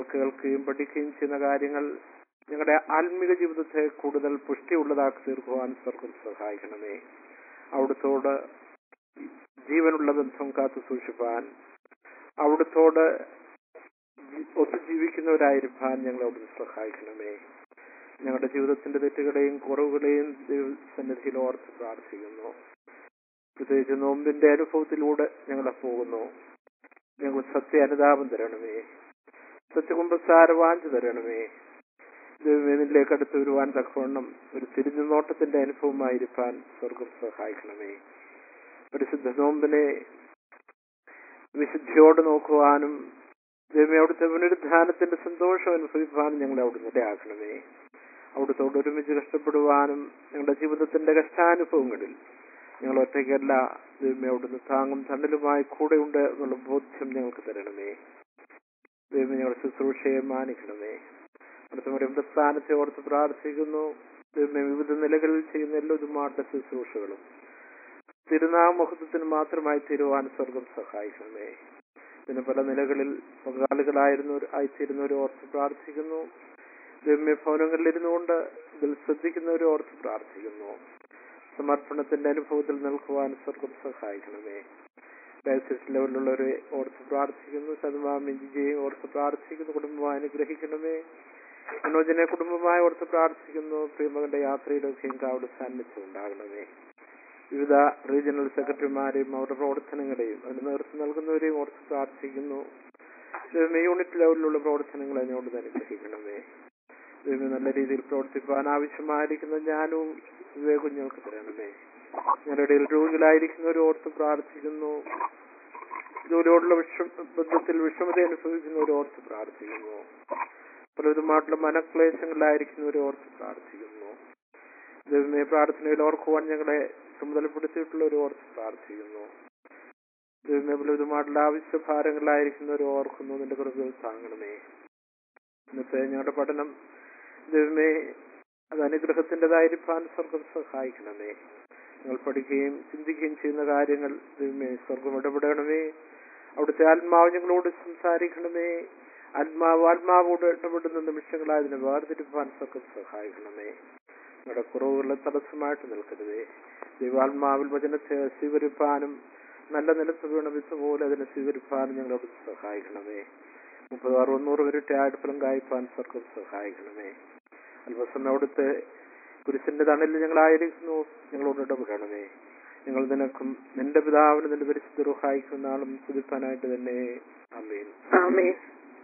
കേൾക്കുകയും പഠിക്കുകയും ചെയ്യുന്ന കാര്യങ്ങൾ ഞങ്ങളുടെ ആത്മീക ജീവിതത്തെ കൂടുതൽ പുഷ്ടിയുള്ളതാക്കി തീർക്കുവാൻ സ്വർഗം സഹായിക്കണമേ അവിടുത്തോട് ജീവനുള്ള ബന്ധം കാത്തു സൂക്ഷിപ്പാൻ അവിടുത്തോട് ജി- ഒത്തുജീവിക്കുന്നവരായിരിക്കാൻ ഞങ്ങളെ അവിടുന്ന് സഹായിക്കണമേ ഞങ്ങളുടെ ജീവിതത്തിന്റെ തെറ്റുകളെയും കുറവുകളെയും ദൈവസന്നിധിയിൽ ഓർത്ത് പ്രാർത്ഥിക്കുന്നു പ്രത്യേകിച്ച് നോമ്പിന്റെ അനുഭവത്തിലൂടെ ഞങ്ങളെ പോകുന്നു ഞങ്ങൾ സത്യ അനുതാപം തരണമേ സത്യകുമ്പസാര വാഞ്ച തരണമേ ദൈവവേദിലേക്ക് അടുത്ത് വരുവാൻ തക്കവണ്ണം ഒരു തിരിഞ്ഞു നോട്ടത്തിന്റെ അനുഭവമായിരിക്കാൻ സ്വർഗം സഹായിക്കണമേ പരിശുദ്ധ നോമ്പിനെ വിശുദ്ധിയോട് നോക്കുവാനും ദൈവമേ അവിടുത്തെ പുനരുദ്ധാനത്തിന്റെ സന്തോഷം അനുഭവിക്കാനും ഞങ്ങളെ അവിടുന്ന് ഇടയാക്കണമേ അവിടുത്തോട് ഒരുമിച്ച് കഷ്ടപ്പെടുവാനും ഞങ്ങളുടെ ജീവിതത്തിന്റെ കഷ്ടാനുഭവങ്ങളിൽ ഞങ്ങൾ ഒറ്റയ്ക്കല്ല ദൈവമേ അവിടുന്ന് താങ്ങും തണലുമായി കൂടെയുണ്ട് എന്നുള്ള ബോധ്യം ഞങ്ങൾക്ക് തരണമേ ദൈവമേ ഞങ്ങളുടെ ശുശ്രൂഷയെ മാനിക്കണമേ അടുത്ത സ്ഥാനത്തെ ഓർത്ത് പ്രാർത്ഥിക്കുന്നു ദൈവമേ വിവിധ നിലകളിൽ ചെയ്യുന്ന എല്ലാ ഇതുമാരുടെ ശുശ്രൂഷകളും തിരുനാമഹത്വത്തിന് മാത്രമായി തീരുവാൻ സ്വർഗം സഹായിക്കണമേ ഇതിന് പല നിലകളിൽ പങ്കാളികളായിരുന്നവർ ആയിത്തീരുന്നവരെ ഓർത്ത് പ്രാർത്ഥിക്കുന്നു രമ്യ ഭവനങ്ങളിൽ ഇരുന്നുകൊണ്ട് ഇതിൽ ശ്രദ്ധിക്കുന്നവരെ ഓർത്ത് പ്രാർത്ഥിക്കുന്നു സമർപ്പണത്തിന്റെ അനുഭവത്തിൽ നിൽക്കുവാൻ സ്വർഗം സഹായിക്കണമേ ഡയസിസ് ലെവലിലുള്ളവരെ ഓർത്ത് പ്രാർത്ഥിക്കുന്നു ശതമാനം ജിജയെ ഓർത്ത് പ്രാർത്ഥിക്കുന്നു കുടുംബമായി അനുഗ്രഹിക്കണമേ മനോജനെ കുടുംബമായി ഓർത്ത് പ്രാർത്ഥിക്കുന്നു പ്രിയമകന്റെ യാത്രയിലൊക്കെയും അവിടെ സാന്നിധ്യം ഉണ്ടാകണമേ വിവിധ റീജിയണൽ സെക്രട്ടറിമാരെയും അവരുടെ പ്രവർത്തനങ്ങളെയും അതിന് നേതൃത്വം നൽകുന്നവരെയും ഓർത്ത് പ്രാർത്ഥിക്കുന്നു ദൈവമേ യൂണിറ്റ് ലെവലിലുള്ള പ്രവർത്തനങ്ങൾ അതിനോട് അനുഗ്രഹിക്കണമേ ദൈവമേ നല്ല രീതിയിൽ പ്രവർത്തിക്കാൻ ആവശ്യമായിരിക്കുന്ന ജ്ഞാനവും വിവേകവും ഞങ്ങൾക്ക് തരണമേ ഞങ്ങളുടെ ഇടയിൽ രോഗികളായിരിക്കുന്നവർ ഓർത്ത് പ്രാർത്ഥിക്കുന്നു ജോലിയോടുള്ള വിഷം ബന്ധത്തിൽ വിഷമത അനുഭവിക്കുന്നവർ ഓർത്ത് പ്രാർത്ഥിക്കുന്നു പലവിധമായിട്ടുള്ള മനക്ലേശങ്ങളിലായിരിക്കുന്നവർ ഓർത്ത് പ്രാർത്ഥിക്കുന്നു ദൈവമേ പ്രാർത്ഥനയിൽ ഓർക്കുവാൻ ഞങ്ങളെ ചുമതലപ്പെടുത്തിയിട്ടുള്ളവർ ഓർത്ത് പ്രാർത്ഥിക്കുന്നു ദൈവമേ പലവിധമായിട്ടുള്ള ആവശ്യഭാരങ്ങളിലായിരിക്കുന്നവർ ഓർക്കുന്നു നിന്റെ കൃപകൾ താങ്ങണമേ ഇന്നത്തെ ഞങ്ങളുടെ പഠനം ദൈവമേ അത് അനുഗ്രഹത്തിൻ്റെതായിരിക്കാൻ സ്വർഗം സഹായിക്കണമേ ഞങ്ങൾ പഠിക്കുകയും ചിന്തിക്കുകയും ചെയ്യുന്ന കാര്യങ്ങൾ ദൈവമേ സ്വർഗം ഇടപെടണമേ അവിടുത്തെ ആത്മാവ് ഞങ്ങളോട് സംസാരിക്കണമേ ആത്മാവ് ആത്മാവോട് ഇടപെടുന്ന നിമിഷങ്ങളായതിനെ വേർതിരിപ്പാൻ സ്വർഗം സഹായിക്കണമേ ഞങ്ങളുടെ കുറവുകളെ തടസ്സമായിട്ട് നിൽക്കരുതേ ദൈവാത്മാവിൽ വചനത്തെ സ്വീകരിപ്പാനും നല്ല നിലത്ത് വീണ വിത്ത് പോലെ അതിനെ സ്വീകരിപ്പാനും ഞങ്ങളോട് സഹായിക്കണമേ മുപ്പത് അറുന്നൂറ് വരട്ടെ ആടുഫലം കായ്പാൻ സ്വർഗം സഹായിക്കണമേ അല്പസമയം അവിടുത്തെ കുരിശിന്റെ തണലിൽ ഞങ്ങളായിരിക്കുന്നു ഞങ്ങളോട് ഇടപെടണമേ ഞങ്ങൾ നിനക്കും നിന്റെ പിതാവിന് നിന്റെ പരിശുദ്ധ റുഹായിക്കുന്ന നാളും സ്തുതിപ്പാനായിട്ട് തന്നെ അമ്മീൻ ആമേൻ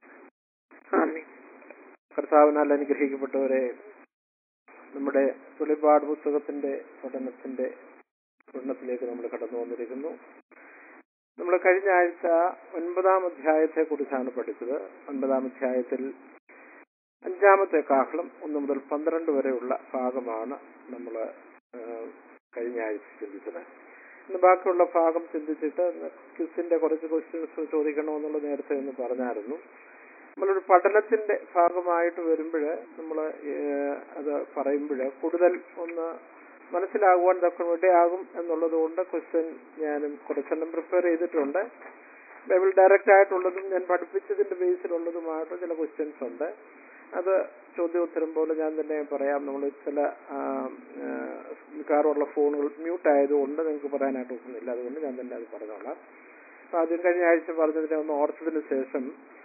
ആമേൻ കർത്താവിനാൽ അനുഗ്രഹിക്കപ്പെട്ടവരെ നമ്മുടെ വെളിപാട് പുസ്തകത്തിന്റെ പഠനത്തിന്റെ പഠനത്തിലേക്ക് നമ്മൾ കടന്നു വന്നിരിക്കുന്നു നമ്മൾ കഴിഞ്ഞ ആഴ്ച ഒൻപതാം അധ്യായത്തെ കുറിച്ചാണ് പഠിച്ചത് ഒൻപതാം അധ്യായത്തിൽ അഞ്ചാമത്തെ കാഹളം ഒന്ന് മുതൽ പന്ത്രണ്ട് വരെയുള്ള ഭാഗമാണ് നമ്മൾ കഴിഞ്ഞ ആഴ്ച ചിന്തിച്ചത് ഇന്ന് ബാക്കിയുള്ള ഭാഗം ചിന്തിച്ചിട്ട് ക്വിസിന്റെ കുറച്ച് ക്വസ്റ്റ്യൻസ് ചോദിക്കണമെന്നുള്ള നേരത്തെ ഒന്ന് പറഞ്ഞായിരുന്നു നമ്മളൊരു പഠനത്തിന്റെ ഭാഗമായിട്ട് വരുമ്പോൾ നമ്മൾ അത് പറയുമ്പോൾ കൂടുതൽ ഒന്ന് മനസ്സിലാകുവാൻ തക്ക ഇടയാകും എന്നുള്ളത് കൊണ്ട് ക്വസ്റ്റ്യൻ ഞാനും കുറച്ചെണ്ണം പ്രിപ്പയർ ചെയ്തിട്ടുണ്ട് ബൈബിൾ ഡയറക്റ്റ് ആയിട്ടുള്ളതും ഞാൻ പഠിപ്പിച്ചതിന്റെ ബേസിലുള്ളതുമായിട്ട് ചില ക്വസ്റ്റ്യൻസ് ഉണ്ട് അത് ചോദ്യോത്തരം പോലെ ഞാൻ തന്നെ പറയാം നമ്മൾ ചില ആ, ആ, മിക്കവാറുള്ള ഫോണുകൾ മ്യൂട്ട് ആയതുകൊണ്ട് നിങ്ങൾക്ക് പറയാനായിട്ട് ഒക്കുന്നില്ല അതുകൊണ്ട് ഞാൻ തന്നെ അത് പറഞ്ഞോളാം അപ്പൊ ആദ്യം കഴിഞ്ഞ ആഴ്ച പറഞ്ഞതിനെ ഒന്ന് ഓർത്തതിന് ശേഷം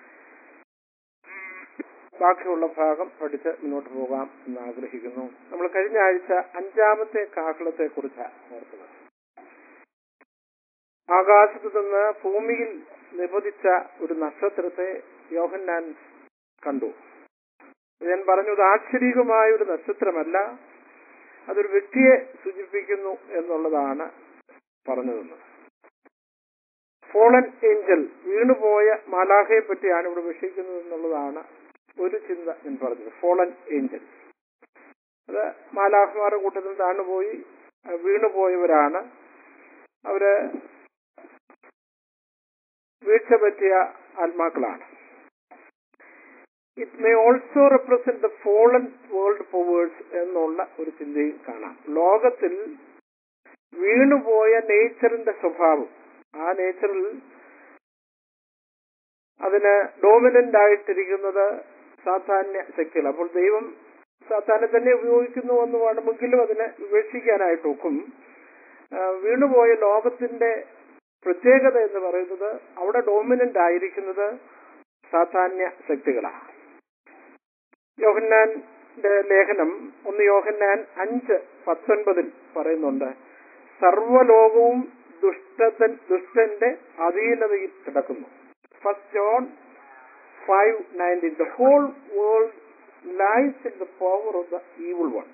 ബാക്കിയുള്ള ഭാഗം പഠിച്ച് മുന്നോട്ട് പോകാം എന്ന് ആഗ്രഹിക്കുന്നു നമ്മൾ കഴിഞ്ഞ ആഴ്ച അഞ്ചാമത്തെ കാഹളത്തെ കുറിച്ച് ഓർത്തത് ആകാശത്ത് നിന്ന് ഭൂമിയിൽ നിപതിച്ച ഒരു നക്ഷത്രത്തെ യോഹന്നാൻ കണ്ടു ഞാൻ പറഞ്ഞു ഇത് ആശ്ചര്യകമായ ഒരു നക്ഷത്രമല്ല അതൊരു വ്യക്തിയെ സൂചിപ്പിക്കുന്നു എന്നുള്ളതാണ് പറഞ്ഞതെന്ന് ഫോളൻ ഏഞ്ചൽ വീണുപോയ മാലാഹയെ പറ്റിയാണ് ഇവിടെ വിഷയിക്കുന്നത് എന്നുള്ളതാണ് ഒരു ചിന്ത ഞാൻ പറഞ്ഞത് ഫോളൻ ഏഞ്ചൽ അത് മാലാഹമാരുടെ കൂട്ടത്തിൽ താണുപോയി അഹ് വീണുപോയവരാണ് അവര് വീഴ്ച പറ്റിയ ആത്മാക്കളാണ് it may also represent the fallen world powers എന്നുള്ള ഒരു ചിന്തയും കാണാം ലോകത്തിൽ വീണുപോയ നേച്ചറിന്റെ സ്വഭാവം ആ നേച്ചറിൽ അതിന് ഡോമിനന്റ് ആയിട്ടിരിക്കുന്നത് സാധാന്യ ശക്തികൾ അപ്പോൾ ദൈവം സാധാരണ തന്നെ ഉപയോഗിക്കുന്നു എന്ന് വേണമെങ്കിലും അതിനെ വിവേക്ഷിക്കാനായിട്ട് ഒക്കും ആ, വീണുപോയ ലോകത്തിന്റെ പ്രത്യേകത എന്ന് പറയുന്നത് അവിടെ ഡോമിനന്റ് ആയിരിക്കുന്നത് സാധാന്യ ശക്തികളാണ് യോഹന്നാന്റെ ലേഖനം ഒന്ന് യോഹന്നാൻ അഞ്ച് പത്തൊൻപതിൽ പറയുന്നുണ്ട് സർവലോകവും ദുഷ്ടൻ ദുഷ്ടന്റെ അധീനതയിൽ കിടക്കുന്നു first John five nineteen the whole world lies in the power of the evil one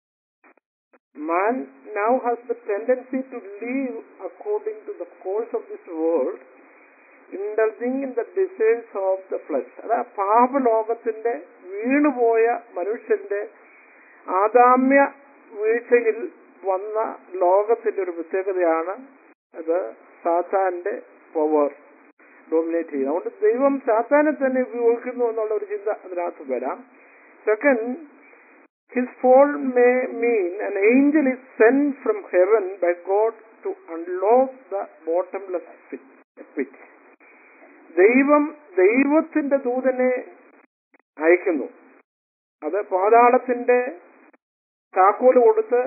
Man now has the tendency to live according to the course of this world, indulging in the desires of the flesh. അത് ആ പാപലോകത്തിന്റെ വീണുപോയ മനുഷ്യന്റെ ആദാമ്യ വീഴ്ചയിൽ വന്ന ലോകത്തിന്റെ ഒരു പ്രത്യേകതയാണ് അത് സാത്താന്റെ പവർ ഡോമിനേറ്റ് ചെയ്യുന്നത് അതുകൊണ്ട് ദൈവം സാത്താനെ തന്നെ ഉപയോഗിക്കുന്നു എന്നുള്ള ഒരു ചിന്ത അതിനകത്ത് വരാം second His fall may mean an angel is sent from heaven by God to unlock the bottomless pit. pit. ദൈവം ദൈവത്തിന്റെ ദൂതനെ അയക്കുന്നു അത് പാതാളത്തിന്റെ താക്കോല് കൊടുത്ത്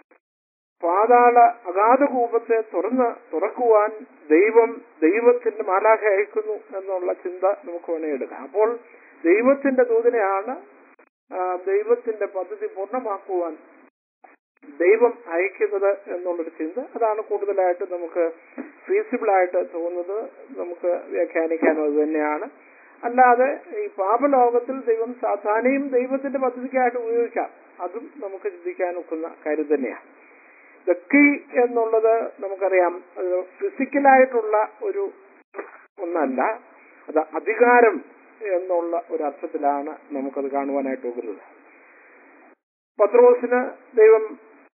പാതാള അഗാധകൂപത്തെ തുറന്ന് തുറക്കുവാൻ ദൈവം ദൈവത്തിന്റെ മാലാഖ അയക്കുന്നു എന്നുള്ള ചിന്ത നമുക്ക് വേണേ എടുക്കാം അപ്പോൾ ദൈവത്തിന്റെ ദൂതനെയാണ് ആ, ദൈവത്തിന്റെ പദ്ധതി പൂർണ്ണമാക്കുവാൻ ദൈവം അയക്കുന്നത് എന്നുള്ളൊരു ചിന്ത അതാണ് കൂടുതലായിട്ട് നമുക്ക് ഫീസിബിൾ ആയിട്ട് തോന്നുന്നത് നമുക്ക് വ്യാഖ്യാനിക്കാനും അത് തന്നെയാണ് അല്ലാതെ ഈ പാപലോകത്തിൽ ദൈവം സാധാരണയും ദൈവത്തിന്റെ പദ്ധതിക്കായിട്ട് ഉപയോഗിക്കാം അതും നമുക്ക് ചിന്തിക്കാൻ ഒക്കുന്ന കാര്യം തന്നെയാണ് ദ കീ എന്നുള്ളത് നമുക്കറിയാം അത് ഫിസിക്കലായിട്ടുള്ള ഒരു ഒന്നല്ല അത് അധികാരം എന്നുള്ള ഒരു അർത്ഥത്തിലാണ് നമുക്കത് കാണുവാനായിട്ട് പോകുന്നത് പത്രോസിന് ദൈവം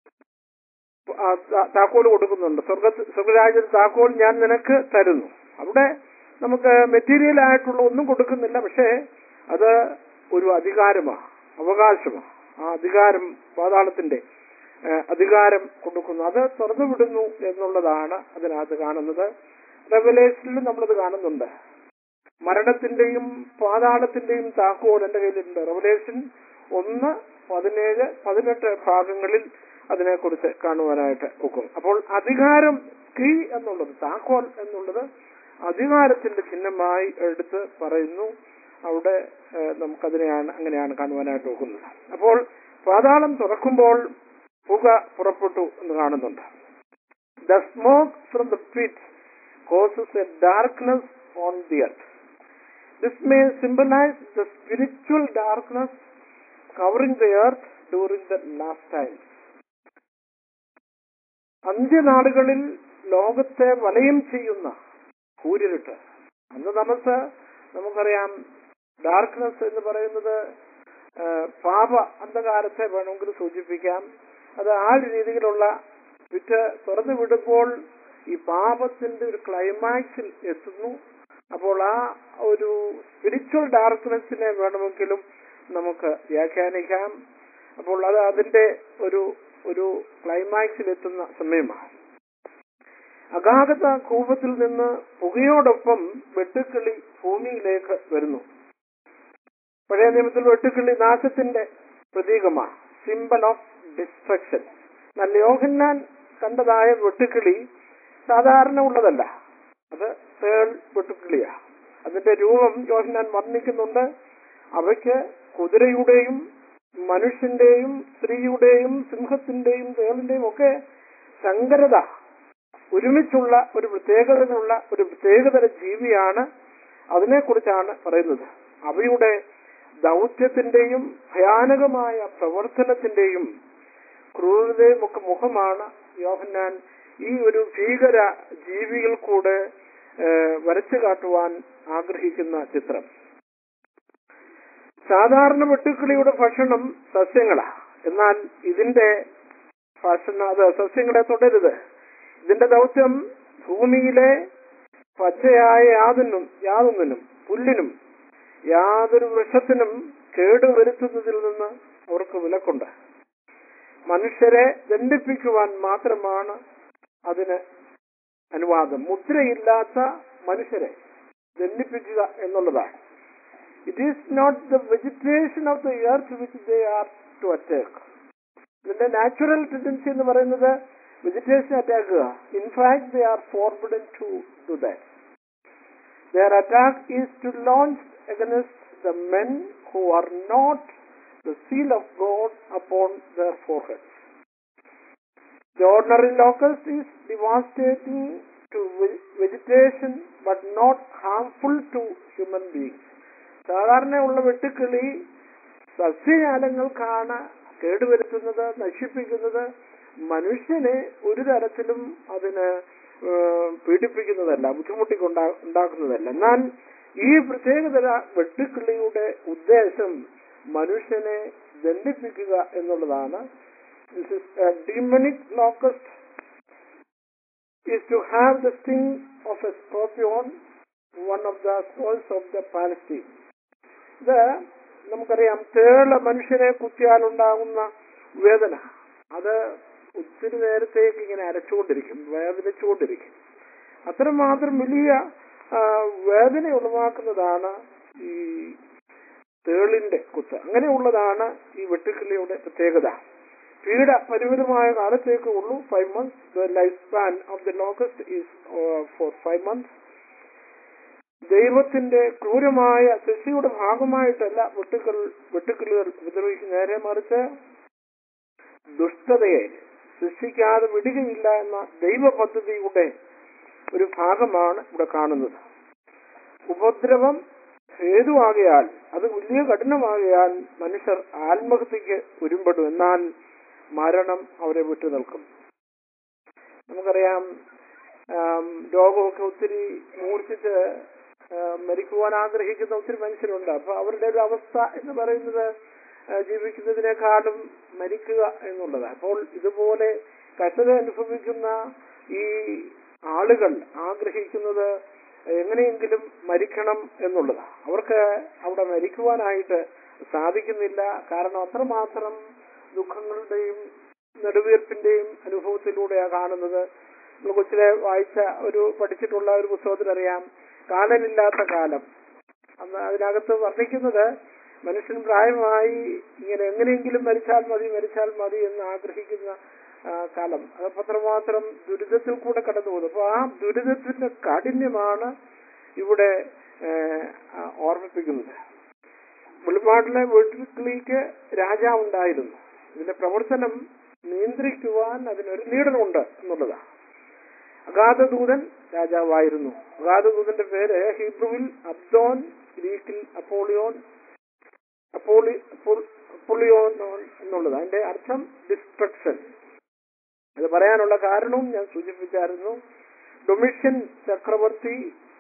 ആ താ- താക്കോൽ കൊടുക്കുന്നുണ്ട് സ്വർഗ സ്വർഗരാജ്യത്തിൽ താക്കോൽ ഞാൻ നിനക്ക് തരുന്നു അവിടെ നമുക്ക് മെറ്റീരിയൽ ആയിട്ടുള്ള ഒന്നും കൊടുക്കുന്നില്ല പക്ഷേ അത് ഒരു അധികാരമാണ് അവകാശമാണ് ആ അധികാരം പാതാളത്തിന്റെ ആ, അധികാരം കൊടുക്കുന്നു അത് തുറന്നു വിടുന്നു എന്നുള്ളതാണ് അതിനകത്ത് കാണുന്നത് റെവലേഷനിലും നമ്മളത് കാണുന്നുണ്ട് മരണത്തിന്റെയും പാതാളത്തിന്റെയും താക്കോൽ എന്റെ കയ്യിലുണ്ട് റെവലേഷൻ ഒന്ന് പതിനേഴ് പതിനെട്ട് ഭാഗങ്ങളിൽ അതിനെക്കുറിച്ച് കാണുവാനായിട്ട് ഒക്കും അപ്പോൾ അധികാരം കീ എന്നുള്ളത് താക്കോൽ എന്നുള്ളത് അധികാരത്തിന്റെ ചിഹ്നമായി എടുത്ത് പറയുന്നു അവിടെ ഏഹ്, നമുക്കതിനെയാണ് അങ്ങനെയാണ് കാണുവാനായിട്ട് ഒക്കുന്നത് അപ്പോൾ പാതാളം തുറക്കുമ്പോൾ പുക പുറപ്പെട്ടു എന്ന് കാണുന്നുണ്ട് the smoke from the pit causes a darkness on the earth this may symbolise the spiritual darkness covering the earth during the last time അന്ത്യനാളുകളിൽ ലോകത്തെ വലയം ചെയ്യുന്ന കൂരിരുട്ട് അന്ന് നമുക്ക് നമുക്കറിയാം ഡാർക്ക്നെസ് എന്ന് പറയുന്നത് ആ, പാപ അന്ധകാരത്തെ വേണമെങ്കിൽ സൂചിപ്പിക്കാം അത് ആ ഒരു രീതിയിലുള്ള വിറ്റ് തുറന്നു വിടുമ്പോൾ ഈ പാപത്തിന്റെ ഒരു ക്ലൈമാക്സിൽ എത്തുന്നു അപ്പോൾ ആ ഒരു സ്പിരിച്വൽ ഡാർക്ക്നെസ്സിനെ വേണമെങ്കിലും നമുക്ക് വ്യാഖ്യാനിക്കാം അപ്പോൾ അത് അതിന്റെ ഒരു ഒരു ക്ലൈമാക്സിൽ എത്തുന്ന സമയമാണ് അഗാധത കൂപത്തിൽ നിന്ന് പുകയോടൊപ്പം വെട്ടുക്കിളി ഭൂമിയിലേക്ക് വരുന്നു പഴയ നിയമത്തിൽ വെട്ടുക്കിളി നാശത്തിന്റെ പ്രതീകമാണ് സിമ്പൽ ഓഫ് ഡിസ്ട്രക്ഷൻ എന്നാൽ യോഹന്നാൻ കണ്ടതായ വെട്ടുക്കിളി സാധാരണ ഉള്ളതല്ല അത് തേൾ വെട്ടുക്കിളിയാ അതിന്റെ രൂപം യോഹന്നാൻ വർണ്ണിക്കുന്നുണ്ട് അവയ്ക്ക് കുതിരയുടെയും മനുഷ്യന്റെയും സ്ത്രീയുടെയും സിംഹത്തിന്റെയും തേളിന്റെയും ഒക്കെ സങ്കരത ഒരുമിച്ചുള്ള ഒരു പ്രത്യേകതയുള്ള ഒരു പ്രത്യേകതര ജീവിയാണ് അതിനെക്കുറിച്ചാണ് പറയുന്നത് അവയുടെ ദൗത്യത്തിന്റെയും ഭയാനകമായ പ്രവർത്തനത്തിന്റെയും ക്രൂരതയും ഒക്കെ മുഖമാണ് യോഹന്നാൻ ഈ ഒരു ഭീകര ജീവികൾ കൂടെ ഏഹ്, വരച്ചു കാട്ടുവാൻ ആഗ്രഹിക്കുന്ന ചിത്രം സാധാരണ വെട്ടുക്കിളിയുടെ ഭക്ഷണം സസ്യങ്ങളാ എന്നാൽ ഇതിന്റെ ഭക്ഷണം അത് സസ്യങ്ങളെ തുടരുത് ഇതിന്റെ ദൗത്യം ഭൂമിയിലെ പച്ചയായ യാതൊന്നും യാതൊന്നിനും പുല്ലിനും യാതൊരു വൃക്ഷത്തിനും കേടുവരുത്തുന്നതിൽ നിന്ന് അവർക്ക് വിലക്കുണ്ട് മനുഷ്യരെ ദണ്ഡിപ്പിക്കുവാൻ മാത്രമാണ് അതിന് അനുവാദം മുദ്രയില്ലാത്ത മനുഷ്യരെ ദണ്ഡിപ്പിക്കുക എന്നുള്ളതാണ് it is not the vegetation of the earth which they are to attack ഇതിന്റെ നാച്ചുറൽ ടെൻഡൻസി എന്ന് പറയുന്നത് വെജിറ്റേഷൻ അറ്റാക്കുക in fact they are forbidden to do that Their attack is to launch against the men who are not the seal of God upon their foreheads. The ordinary locust is devastating to ve- vegetation but not harmful to human beings. സാധാരണയുള്ള വെട്ടുക്കിളി സസ്യജാലങ്ങൾക്കാണ് കേടുവരുത്തുന്നത് നശിപ്പിക്കുന്നത് മനുഷ്യനെ ഒരു തരത്തിലും അതിന് ഏഹ്, പീഡിപ്പിക്കുന്നതല്ല ബുദ്ധിമുട്ടിക്കൊണ്ടാ ഉണ്ടാക്കുന്നതല്ല എന്നാൽ ഈ പ്രത്യേകതര വെട്ടുക്കിളിയുടെ ഉദ്ദേശം മനുഷ്യനെ ദണ്ഡിപ്പിക്കുക എന്നുള്ളതാണ് this is demonic locust is to have the sting of a scorpion, one of the souls of the Palestine. ഇത് നമുക്കറിയാം തേള മനുഷ്യനെ കുത്തിയാലുണ്ടാകുന്ന വേദന അത് ഒത്തിരി നേരത്തേക്ക് ഇങ്ങനെ അരച്ചുകൊണ്ടിരിക്കും വേദനിച്ചുകൊണ്ടിരിക്കും അത്രമാത്രം വലിയ ആ, വേദന ഉളവാക്കുന്നതാണ് ഈ തേളിന്റെ കുത്ത് അങ്ങനെയുള്ളതാണ് ഈ വെട്ടുക്കിളിയുടെ പ്രത്യേകത പീഡ പരിമിതമായ കാലത്തേക്ക് ഉള്ളൂ five months the life span of the locust is for five months ദൈവത്തിന്റെ ക്രൂരമായ ശിക്ഷയുടെ ഭാഗമായിട്ടല്ല വെട്ടുക്കൾ വെട്ടുക്കിളികൾ ഉപദ്രവിക്കും നേരെ മറിച്ച് ദുഷ്ടതയെ ശിക്ഷിക്കാതെ വിടുകയില്ല എന്ന ദൈവ പദ്ധതിയുടെ ഒരു ഭാഗമാണ് ഇവിടെ കാണുന്നത് ഉപദ്രവം ഹേതുവാകയാൽ അത് വലിയ കഠിനമാകയാൽ മനുഷ്യർ ആത്മഹത്യക്ക് ഒരുമ്പെടും എന്നാൽ മരണം അവരെ വിട്ടു നിൽക്കും നമുക്കറിയാം ആം, രോഗമൊക്കെ ഒത്തിരി മൂർച്ഛിച്ച് ആ, മരിക്കുവാൻ ആഗ്രഹിക്കുന്ന ഒത്തിരി മനുഷ്യരുണ്ട് അപ്പൊ അവരുടെ ഒരു അവസ്ഥ എന്ന് പറയുന്നത് ആ, ജീവിക്കുന്നതിനേക്കാളും മരിക്കുക എന്നുള്ളതാണ് അപ്പോൾ ഇതുപോലെ കഷ്ടത അനുഭവിക്കുന്ന ഈ ആളുകൾ ആഗ്രഹിക്കുന്നത് എങ്ങനെയെങ്കിലും മരിക്കണം എന്നുള്ളതാണ് അവർക്ക് അവിടെ മരിക്കുവാനായിട്ട് സാധിക്കുന്നില്ല കാരണം അത്രമാത്രം ദുഃഖങ്ങളുടെയും നെടുവീർപ്പിന്റെയും അനുഭവത്തിലൂടെയാണ് കാണുന്നത് നമ്മൾ കൊച്ചിലെ വായിച്ച ഒരു പഠിച്ചിട്ടുള്ള ഒരു പുസ്തകത്തിലറിയാം കാലനില്ലാത്ത കാലം അന്ന് അതിനകത്ത് വർണ്ണിക്കുന്നത് മനുഷ്യൻ പ്രായമായി ഇങ്ങനെ എങ്ങനെയെങ്കിലും മരിച്ചാൽ മതി മരിച്ചാൽ മതി എന്ന് ആഗ്രഹിക്കുന്ന ആ, കാലം അത് അത്രമാത്രം ദുരിതത്തിൽ കൂടെ കടന്നു പോകുന്നു അപ്പൊ ആ ദുരിതത്തിന്റെ കാഠിന്യമാണ് ഇവിടെ ഏ, ആ, ഓർമ്മിപ്പിക്കുന്നത് വെളിപ്പാട്ടിലെ വീട്ടിലേക്ക് രാജാവുണ്ടായിരുന്നു ഇതിന്റെ പ്രവർത്തനം നിയന്ത്രിക്കുവാൻ അതിനൊരു ലീഡറുണ്ട് എന്നുള്ളതാണ് അഗാധദൂതൻ രാജാവായിരുന്നു അഗാധദൂതന്റെ പേര് ഹീബ്രുവിൽ അബ്ദോൻ ഗ്രീക്കിൽ അപ്പോളിയോൻ അപ്പോളി അപ്പോ- അപ്പോളിയോൻ എന്നുള്ളത് അതിന്റെ അർത്ഥം ഡിസ്ട്രക്ഷൻ അത് പറയാനുള്ള കാരണവും ഞാൻ സൂചിപ്പിച്ചായിരുന്നു ഡൊമിഷ്യൻ ചക്രവർത്തി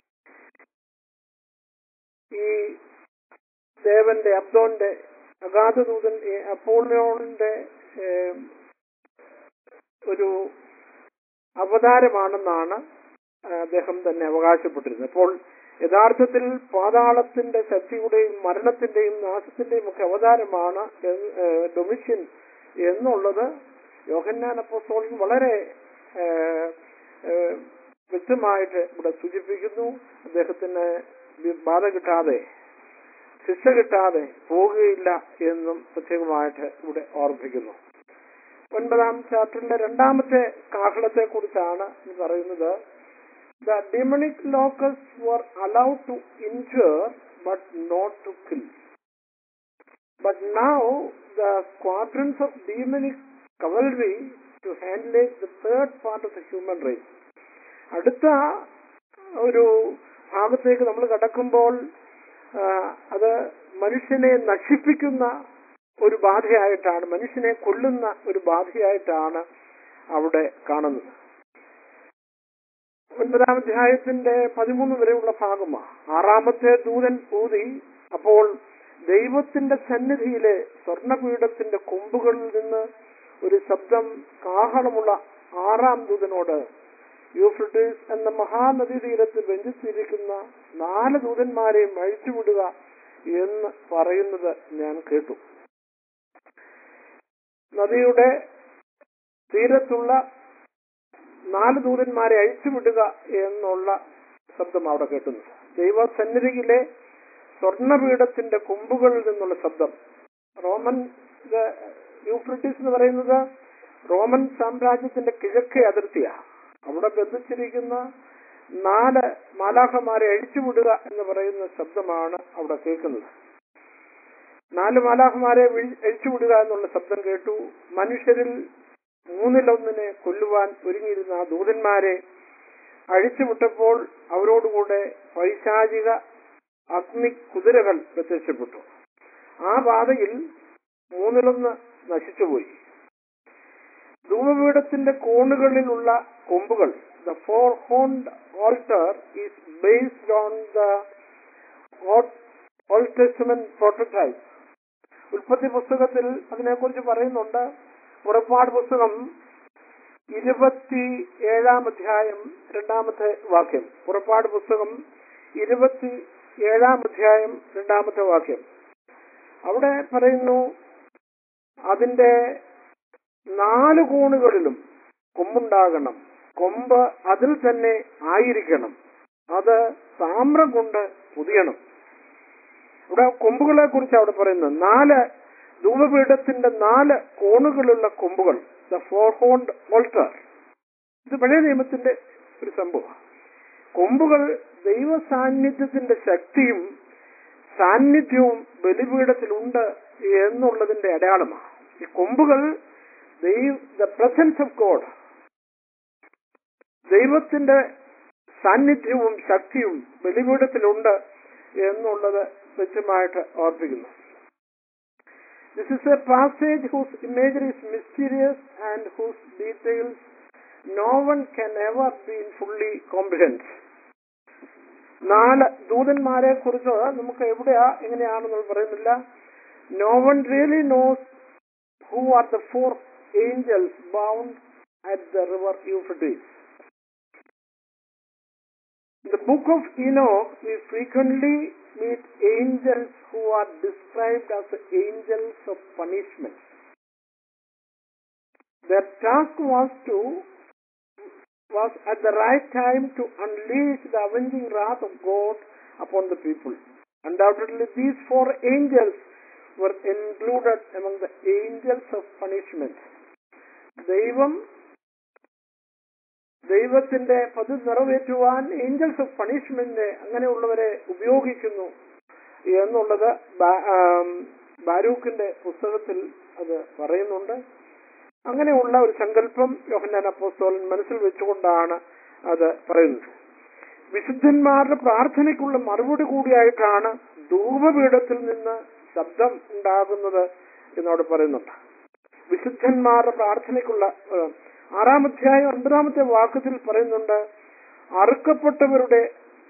ഈ ദേവന്റെ അബ്ദോന്റെ അഗാധദൂതൻ ഈ അപ്പോളിയോണിന്റെ ഏം, ഒരു അവതാരമാണെന്നാണ് ആ, അദ്ദേഹം തന്നെ അവകാശപ്പെട്ടിരുന്നത് അപ്പോൾ യഥാർത്ഥത്തിൽ പാതാളത്തിന്റെ ശക്തിയുടെയും മരണത്തിന്റെയും നാശത്തിന്റെയും ഒക്കെ അവതാരമാണ് ഡെ- ഏ, ഡൊമിഷ്യൻ എന്നുള്ളത് യോഹന്നാൻ അപ്പോസ്തലൻ വളരെ ഏ, ഏ, വ്യക്തമായിട്ട് ഇവിടെ സൂചിപ്പിക്കുന്നു അദ്ദേഹത്തിന് വി- ബാധ കിട്ടാതെ ശിക്ഷ കിട്ടാതെ പോവുകയില്ല എന്നും പ്രത്യേകമായിട്ട് ഇവിടെ ഓർമ്മിപ്പിക്കുന്നു ഒൻപതാം ചാപ്റ്ററിന്റെ രണ്ടാമത്തെ കാഹളത്തെ കുറിച്ചാണ് പറയുന്നത് the demonic locusts were allowed to injure but not to kill but now the squadrons of demonic cavalry to annihilate the third part of the human race അടുത്ത ഒരു ഭാഗത്തേക്ക് നമ്മൾ കടക്കുമ്പോൾ ആ, അത് മനുഷ്യനെ നശിപ്പിക്കുന്ന ഒരു ബാധയായിട്ടാണ് മനുഷ്യനെ കൊല്ലുന്ന ഒരു ബാധയായിട്ടാണ് അവിടെ കാണുന്നത് ഒൻപതാം അധ്യായത്തിന്റെ പതിമൂന്ന് വരെയുള്ള ഭാഗമാണ് ആറാമത്തെ ദൂതൻ ഊതി അപ്പോൾ ദൈവത്തിന്റെ സന്നിധിയിലെ സ്വർണപീഠത്തിന്റെ കൊമ്പുകളിൽ നിന്ന് ഒരു ശബ്ദം കാഹളമുള്ള ആറാം ദൂതനോട് യൂഫ്രട്ടീസ് എന്ന മഹാനദി തീരത്ത് ബന്ധിച്ചിരിക്കുന്ന നാല് ദൂതന്മാരെയും അഴിച്ചുവിടുക എന്ന് പറയുന്നത് ഞാൻ കേട്ടു നദിയുടെ തീരത്തുള്ള നാല് ദൂതന്മാരെ അഴിച്ചുവിടുക എന്നുള്ള ശബ്ദം അവിടെ കേട്ടുന്നു ദൈവസന്നിധിയിലെ സ്വർണപീഠത്തിന്റെ കൊമ്പുകളിൽ നിന്നുള്ള ശബ്ദം റോമൻ ഇത് യൂഫ്രട്ടീസ് എന്ന് പറയുന്നത് റോമൻ സാമ്രാജ്യത്തിന്റെ കിഴക്കേ അതിർത്തിയാണ് അവിടെ ബന്ധിച്ചിരിക്കുന്ന നാല് മാലാഖമാരെ അഴിച്ചുവിടുക എന്ന് പറയുന്ന ശബ്ദമാണ് അവിടെ കേൾക്കുന്നത് നാല് മാലാഖമാരെ വിഴി- അഴിച്ചുവിടുക എന്നുള്ള ശബ്ദം കേട്ടു മനുഷ്യരിൽ മൂന്നിലൊന്നിനെ കൊല്ലുവാൻ ഒരുങ്ങിയിരുന്ന ആ ദൂതന്മാരെ അഴിച്ചുവിട്ടപ്പോൾ അവരോടുകൂടെ പൈശാചിക അഗ്നി കുതിരകൾ പ്രത്യക്ഷപ്പെട്ടു ആ പാതയിൽ മൂന്നിലൊന്ന് നശിച്ചുപോയി ധൂമപീഠത്തിന്റെ കോണുകളിലുള്ള കൊമ്പുകൾ the four horned altar is based on the Old Testament prototype ഉൽപ്പത്തി പുസ്തകത്തിൽ അതിനെക്കുറിച്ച് പറയുന്നുണ്ട് പുറപ്പാട് പുസ്തകം ഇരുപത്തി ഏഴാം അധ്യായം രണ്ടാമത്തെ വാക്യം പുറപ്പാട് പുസ്തകം ഇരുപത്തി ഏഴാം അധ്യായം രണ്ടാമത്തെ വാക്യം അവിടെ പറയുന്നു അതിന്റെ നാല് കോണുകളിലും കൊമ്പുണ്ടാകണം കൊമ്പ് അതിൽ തന്നെ ആയിരിക്കണം അത് താമ്രം കൊണ്ട് പുതിയണം ഇവിടെ കൊമ്പുകളെ കുറിച്ച് അവിടെ പറയുന്നത് നാല് ധൂമപീഠത്തിന്റെ നാല് കോണുകളുള്ള കൊമ്പുകൾ ദ ഫോർ ഹോൺഡ് ഓൾട്ടർ ഇത് പഴയ നിയമത്തിന്റെ ഒരു സംഭവം കൊമ്പുകൾ ദൈവ സാന്നിധ്യത്തിന്റെ ശക്തിയും സാന്നിധ്യവും ബലിപീഠത്തിലുണ്ട് എന്നുള്ളതിന്റെ അടയാളമാണ് ഈ കൊമ്പുകൾ ദൈവ ദ പ്രസൻസ് ഓഫ് ഗോഡ് ദൈവത്തിന്റെ സാന്നിധ്യവും ശക്തിയും ബലിപീഠത്തിലുണ്ട് എന്നുള്ളത് വ്യക്തമായിട്ട് ഓർപ്പിക്കുന്നു this is a passage whose imagery is mysterious and whose details no one can ever been fully comprehend നാല് ദൂതന്മാരെ കുറിച്ച് നമുക്ക് എവിടെയാ എങ്ങനെയാണെന്ന് പറയുന്നില്ല no one really knows who are the four angels bound at the river Euphrates In the book of Enoch, we frequently meet angels who are described as the angels of punishment. Their task was to was at the right time to unleash the avenging wrath of God upon the people. Undoubtedly, these four angels were included among the angels of punishment. ദൈവം ദൈവത്തിന്റെ പതിവ് നിറവേറ്റുവാൻ Angeles of punishment അങ്ങനെയുള്ളവരെ ഉപയോഗിക്കുന്നു എന്നുള്ളത് ബാ- ആം, ബാരൂക്കിന്റെ പുസ്തകത്തിൽ അത് പറയുന്നുണ്ട് അങ്ങനെയുള്ള ഒരു സങ്കല്പം യോഹന്നാൻ അപ്പോസ്തോലൻ മനസ്സിൽ വെച്ചുകൊണ്ടാണ് അത് പറയുന്നത് വിശുദ്ധന്മാരുടെ പ്രാർത്ഥനയ്ക്കുള്ള മറുപടി കൂടിയായിട്ടാണ് ധൂപപീഠത്തിൽ നിന്ന് ശബ്ദം ഉണ്ടാകുന്നത് എന്നവിടെ പറയുന്നുണ്ട് വിശുദ്ധന്മാരുടെ പ്രാർത്ഥനയ്ക്കുള്ള ഏഹ്, ആറാം അധ്യായം ഒൻപതാമത്തെ വാക്യത്തിൽ പറയുന്നുണ്ട് അറുക്കപ്പെട്ടവരുടെ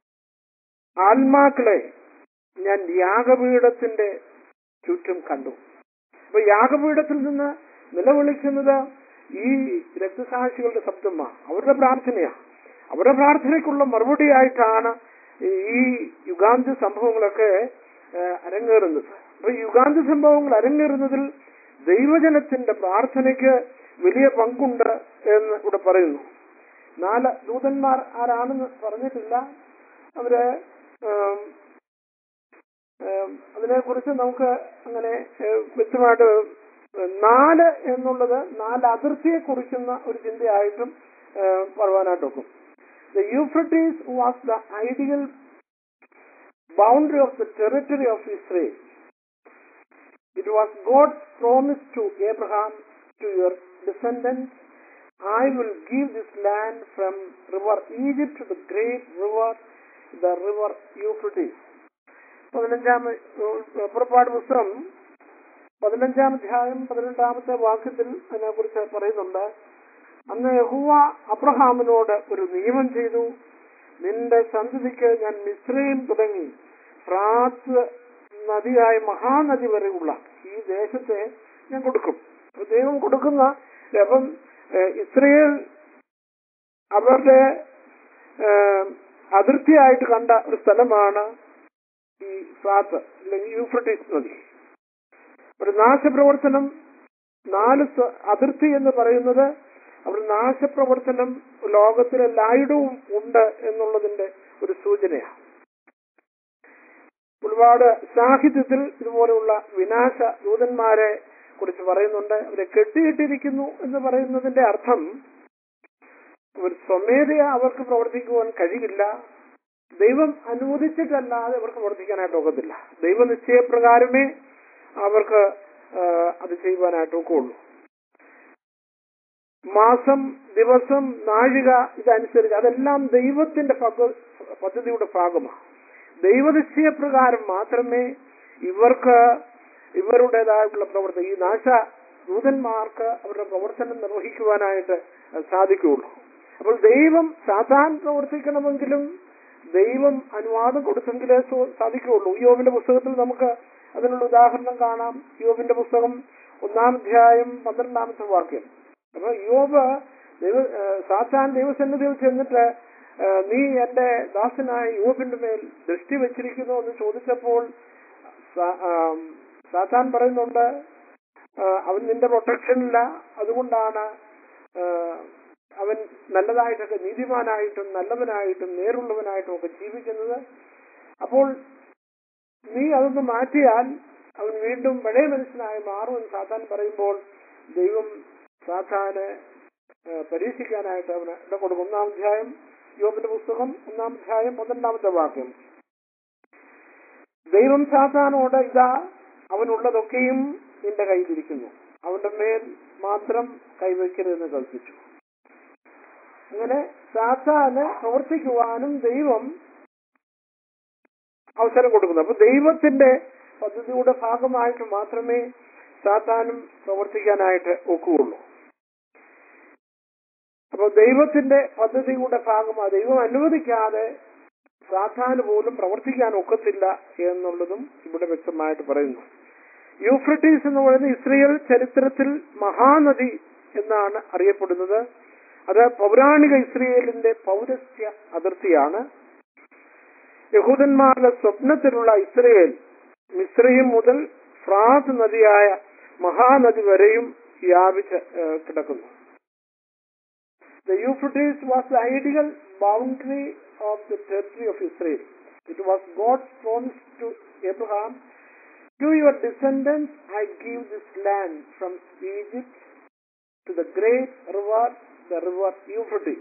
ആത്മാക്കളെ ഞാൻ യാഗപീഠത്തിന്റെ ചുറ്റും കണ്ടു അപ്പൊ യാഗപീഠത്തിൽ നിന്ന് നിലവിളിക്കുന്നത് ഈ രക്തസാക്ഷികളുടെ ശബ്ദമാണ് അവരുടെ പ്രാർത്ഥനയാ അവരുടെ പ്രാർത്ഥനയ്ക്കുള്ള മറുപടിയായിട്ടാണ് ഈ യുഗാന്ത സംഭവങ്ങളൊക്കെ ഏഹ്, അരങ്ങേറുന്നത് അപ്പൊ ഈ യുഗാന്ത സംഭവങ്ങൾ അരങ്ങേറുന്നതിൽ ദൈവജനത്തിന്റെ പ്രാർത്ഥനയ്ക്ക് വലിയ പങ്കുണ്ട് എന്ന് ഇവിടെ പറയുന്നു നാല് ദൂതന്മാർ ആരാണെന്ന് പറഞ്ഞിട്ടില്ല അവര് ഏം, ഏം, അതിനെക്കുറിച്ച് നമുക്ക് അങ്ങനെ ഏഹ്, വ്യക്തമായിട്ട് നാല് എന്നുള്ളത് നാല് അതിർത്തിയെ കുറിക്കുന്ന ഒരു ചിന്തയായിട്ടും ഏഹ്, പറയുവാനായിട്ട് ഒക്കും the Euphrates was the ideal boundary of the territory of Israel It was God's promise to Abraham, to your descendants, I will give this land from river Egypt to the great river, the river Euphrates. പതിനഞ്ചാം ഏഹ്, പുറപ്പാട് പുസ്തകം പതിനഞ്ചാം അധ്യായം പതിനെട്ടാമത്തെ വാക്യത്തിൽ അതിനെക്കുറിച്ച് പറയുന്നുണ്ട് അന്ന് യഹുവ അബ്രഹാമിനോട് ഒരു നിയമം ചെയ്തു നിന്റെ സന്തതിക്ക് ഞാൻ മിശ്രയും തുടങ്ങി ഫ്രാത്ത് നദിയായ മഹാനദി വരെയുള്ള ഈ ദേശത്തെ ഞാൻ കൊടുക്കും അപ്പൊ ദൈവം കൊടുക്കുന്ന അപ്പം ഏഹ്, ഇസ്രയേൽ അവരുടെ ഏഹ്, അതിർത്തിയായിട്ട് കണ്ട ഒരു സ്ഥലമാണ് ഈ ഫ്രാത്ത് അല്ലെങ്കിൽ യൂഫ്രട്ടീസ് നദി ഒരു നാശപ്രവർത്തനം നാല് സ- അതിർത്തി എന്ന് പറയുന്നത് അവിടെ നാശപ്രവർത്തനം ലോകത്തിലെ എല്ലായിടവും ഉണ്ട് എന്നുള്ളതിന്റെ ഒരു സൂചനയാണ് ഒരുപാട് സാഹിത്യത്തിൽ ഇതുപോലെയുള്ള വിനാശ ദൂതന്മാരെ കുറിച്ച് പറയുന്നുണ്ട് അവരെ കെട്ടിയിട്ടിരിക്കുന്നു എന്ന് പറയുന്നതിന്റെ അർത്ഥം അവർ സ്വമേധയ അവർക്ക് പ്രവർത്തിക്കുവാൻ കഴിയില്ല ദൈവം അനുവദിച്ചിട്ടല്ലാതെ അവർക്ക് പ്രവർത്തിക്കാനായിട്ട് ഒക്കത്തില്ല ദൈവനിശ്ചയപ്രകാരമേ അവർക്ക് ആ, അത് ചെയ്യുവാനായിട്ട് ഒക്കുള്ളൂ മാസം ദിവസം നാഴിക ഇതനുസരിച്ച് അതെല്ലാം ദൈവത്തിന്റെ പദ്ധ- പദ്ധതിയുടെ ഭാഗമാണ് ദൈവനിശ്ചയപ്രകാരം മാത്രമേ ഇവർക്ക് ഇവരുടേതായിട്ടുള്ള പ്രവർത്തനം ഈ നാശ ദൂതന്മാർക്ക് അവരുടെ പ്രവർത്തനം നിർവഹിക്കുവാനായിട്ട് സാധിക്കുകയുള്ളൂ അപ്പോൾ ദൈവം സാധാരണ പ്രവർത്തിക്കണമെങ്കിലും ദൈവം അനുവാദം കൊടുത്തെങ്കിലേ സോ- സാധിക്കുകയുള്ളൂ യോബിന്റെ പുസ്തകത്തിൽ നമുക്ക് അതിനുള്ള ഉദാഹരണം കാണാം യോബിന്റെ പുസ്തകം ഒന്നാം അധ്യായം പന്ത്രണ്ടാമത്തെ വാക്യം അപ്പൊ യോബ് ദൈവ ഏഹ് സാത്താൻ ദൈവസന്നിധിയിൽ ചെന്നിട്ട് ഏഹ് നീ എന്റെ ദാസനായ യോബിന്റെ മേൽ ദൃഷ്ടി വെച്ചിരിക്കുന്നു എന്ന് ചോദിച്ചപ്പോൾ സാ- ആം, സാത്താൻ പറയുന്നുണ്ട് ഏഹ് അവൻ നിന്റെ പ്രൊട്ടക്ഷനില്ല അതുകൊണ്ടാണ് ഏഹ് അവൻ നല്ലതായിട്ടൊക്കെ നീതിമാനായിട്ടും നല്ലവനായിട്ടും നേരുള്ളവനായിട്ടും ഒക്കെ ജീവിക്കുന്നത് അപ്പോൾ നീ അതൊന്ന് മാറ്റിയാൽ അവൻ വീണ്ടും പഴയ മനുഷ്യനായി മാറുമെന്ന് സാത്താൻ പറയുമ്പോൾ ദൈവം സാത്താന് ഏഹ് പരീക്ഷിക്കാനായിട്ട് അവന് ഇട കൊടുക്കും ഒന്നാം അധ്യായം യോബിന്റെ പുസ്തകം ഒന്നാം അധ്യായം പന്ത്രണ്ടാമത്തെ വാക്യം ദൈവം സാത്താനോട് ഇതാ അവനുള്ളതൊക്കെയും നിന്റെ കയ്യിലിരിക്കുന്നു അവന്റെ മേൽ മാത്രം കൈവയ്ക്കരുതെന്ന് കൽപ്പിച്ചു അങ്ങനെ സാത്താന് പ്രവർത്തിക്കുവാനും ദൈവം അവസരം കൊടുക്കുന്നു അപ്പൊ ദൈവത്തിന്റെ പദ്ധതിയുടെ ഭാഗമായിട്ട് മാത്രമേ സാത്താനും പ്രവർത്തിക്കാനായിട്ട് ഒക്കുകയുള്ളൂ അപ്പൊ ദൈവത്തിന്റെ പദ്ധതിയുടെ ഭാഗമായി ദൈവം അനുവദിക്കാതെ സാത്താന് പോലും പ്രവർത്തിക്കാൻ ഒക്കത്തില്ല എന്നുള്ളതും ഇവിടെ വ്യക്തമായിട്ട് പറയുന്നു യൂഫ്രട്ടീസ് എന്ന് പറയുന്ന ഇസ്രയേൽ ചരിത്രത്തിൽ മഹാനദി എന്നാണ് അറിയപ്പെടുന്നത് അത് പൗരാണിക ഇസ്രയേലിന്റെ പൗരസ്ത്യ അതിർത്തിയാണ് യഹൂദന്മാരുടെ സ്വപ്നത്തിലുള്ള ഇസ്രയേൽ മിശ്രയും മുതൽ ഫ്രാത്ത് നദിയായ മഹാനദി വരെയും വ്യാപിച്ച് ഏഹ്, കിടക്കുന്നു The Euphrates was the ideal boundary of the territory of Israel. It was God's promise to Abraham, To your descendants I give this land from Egypt to the great river, the river Euphrates,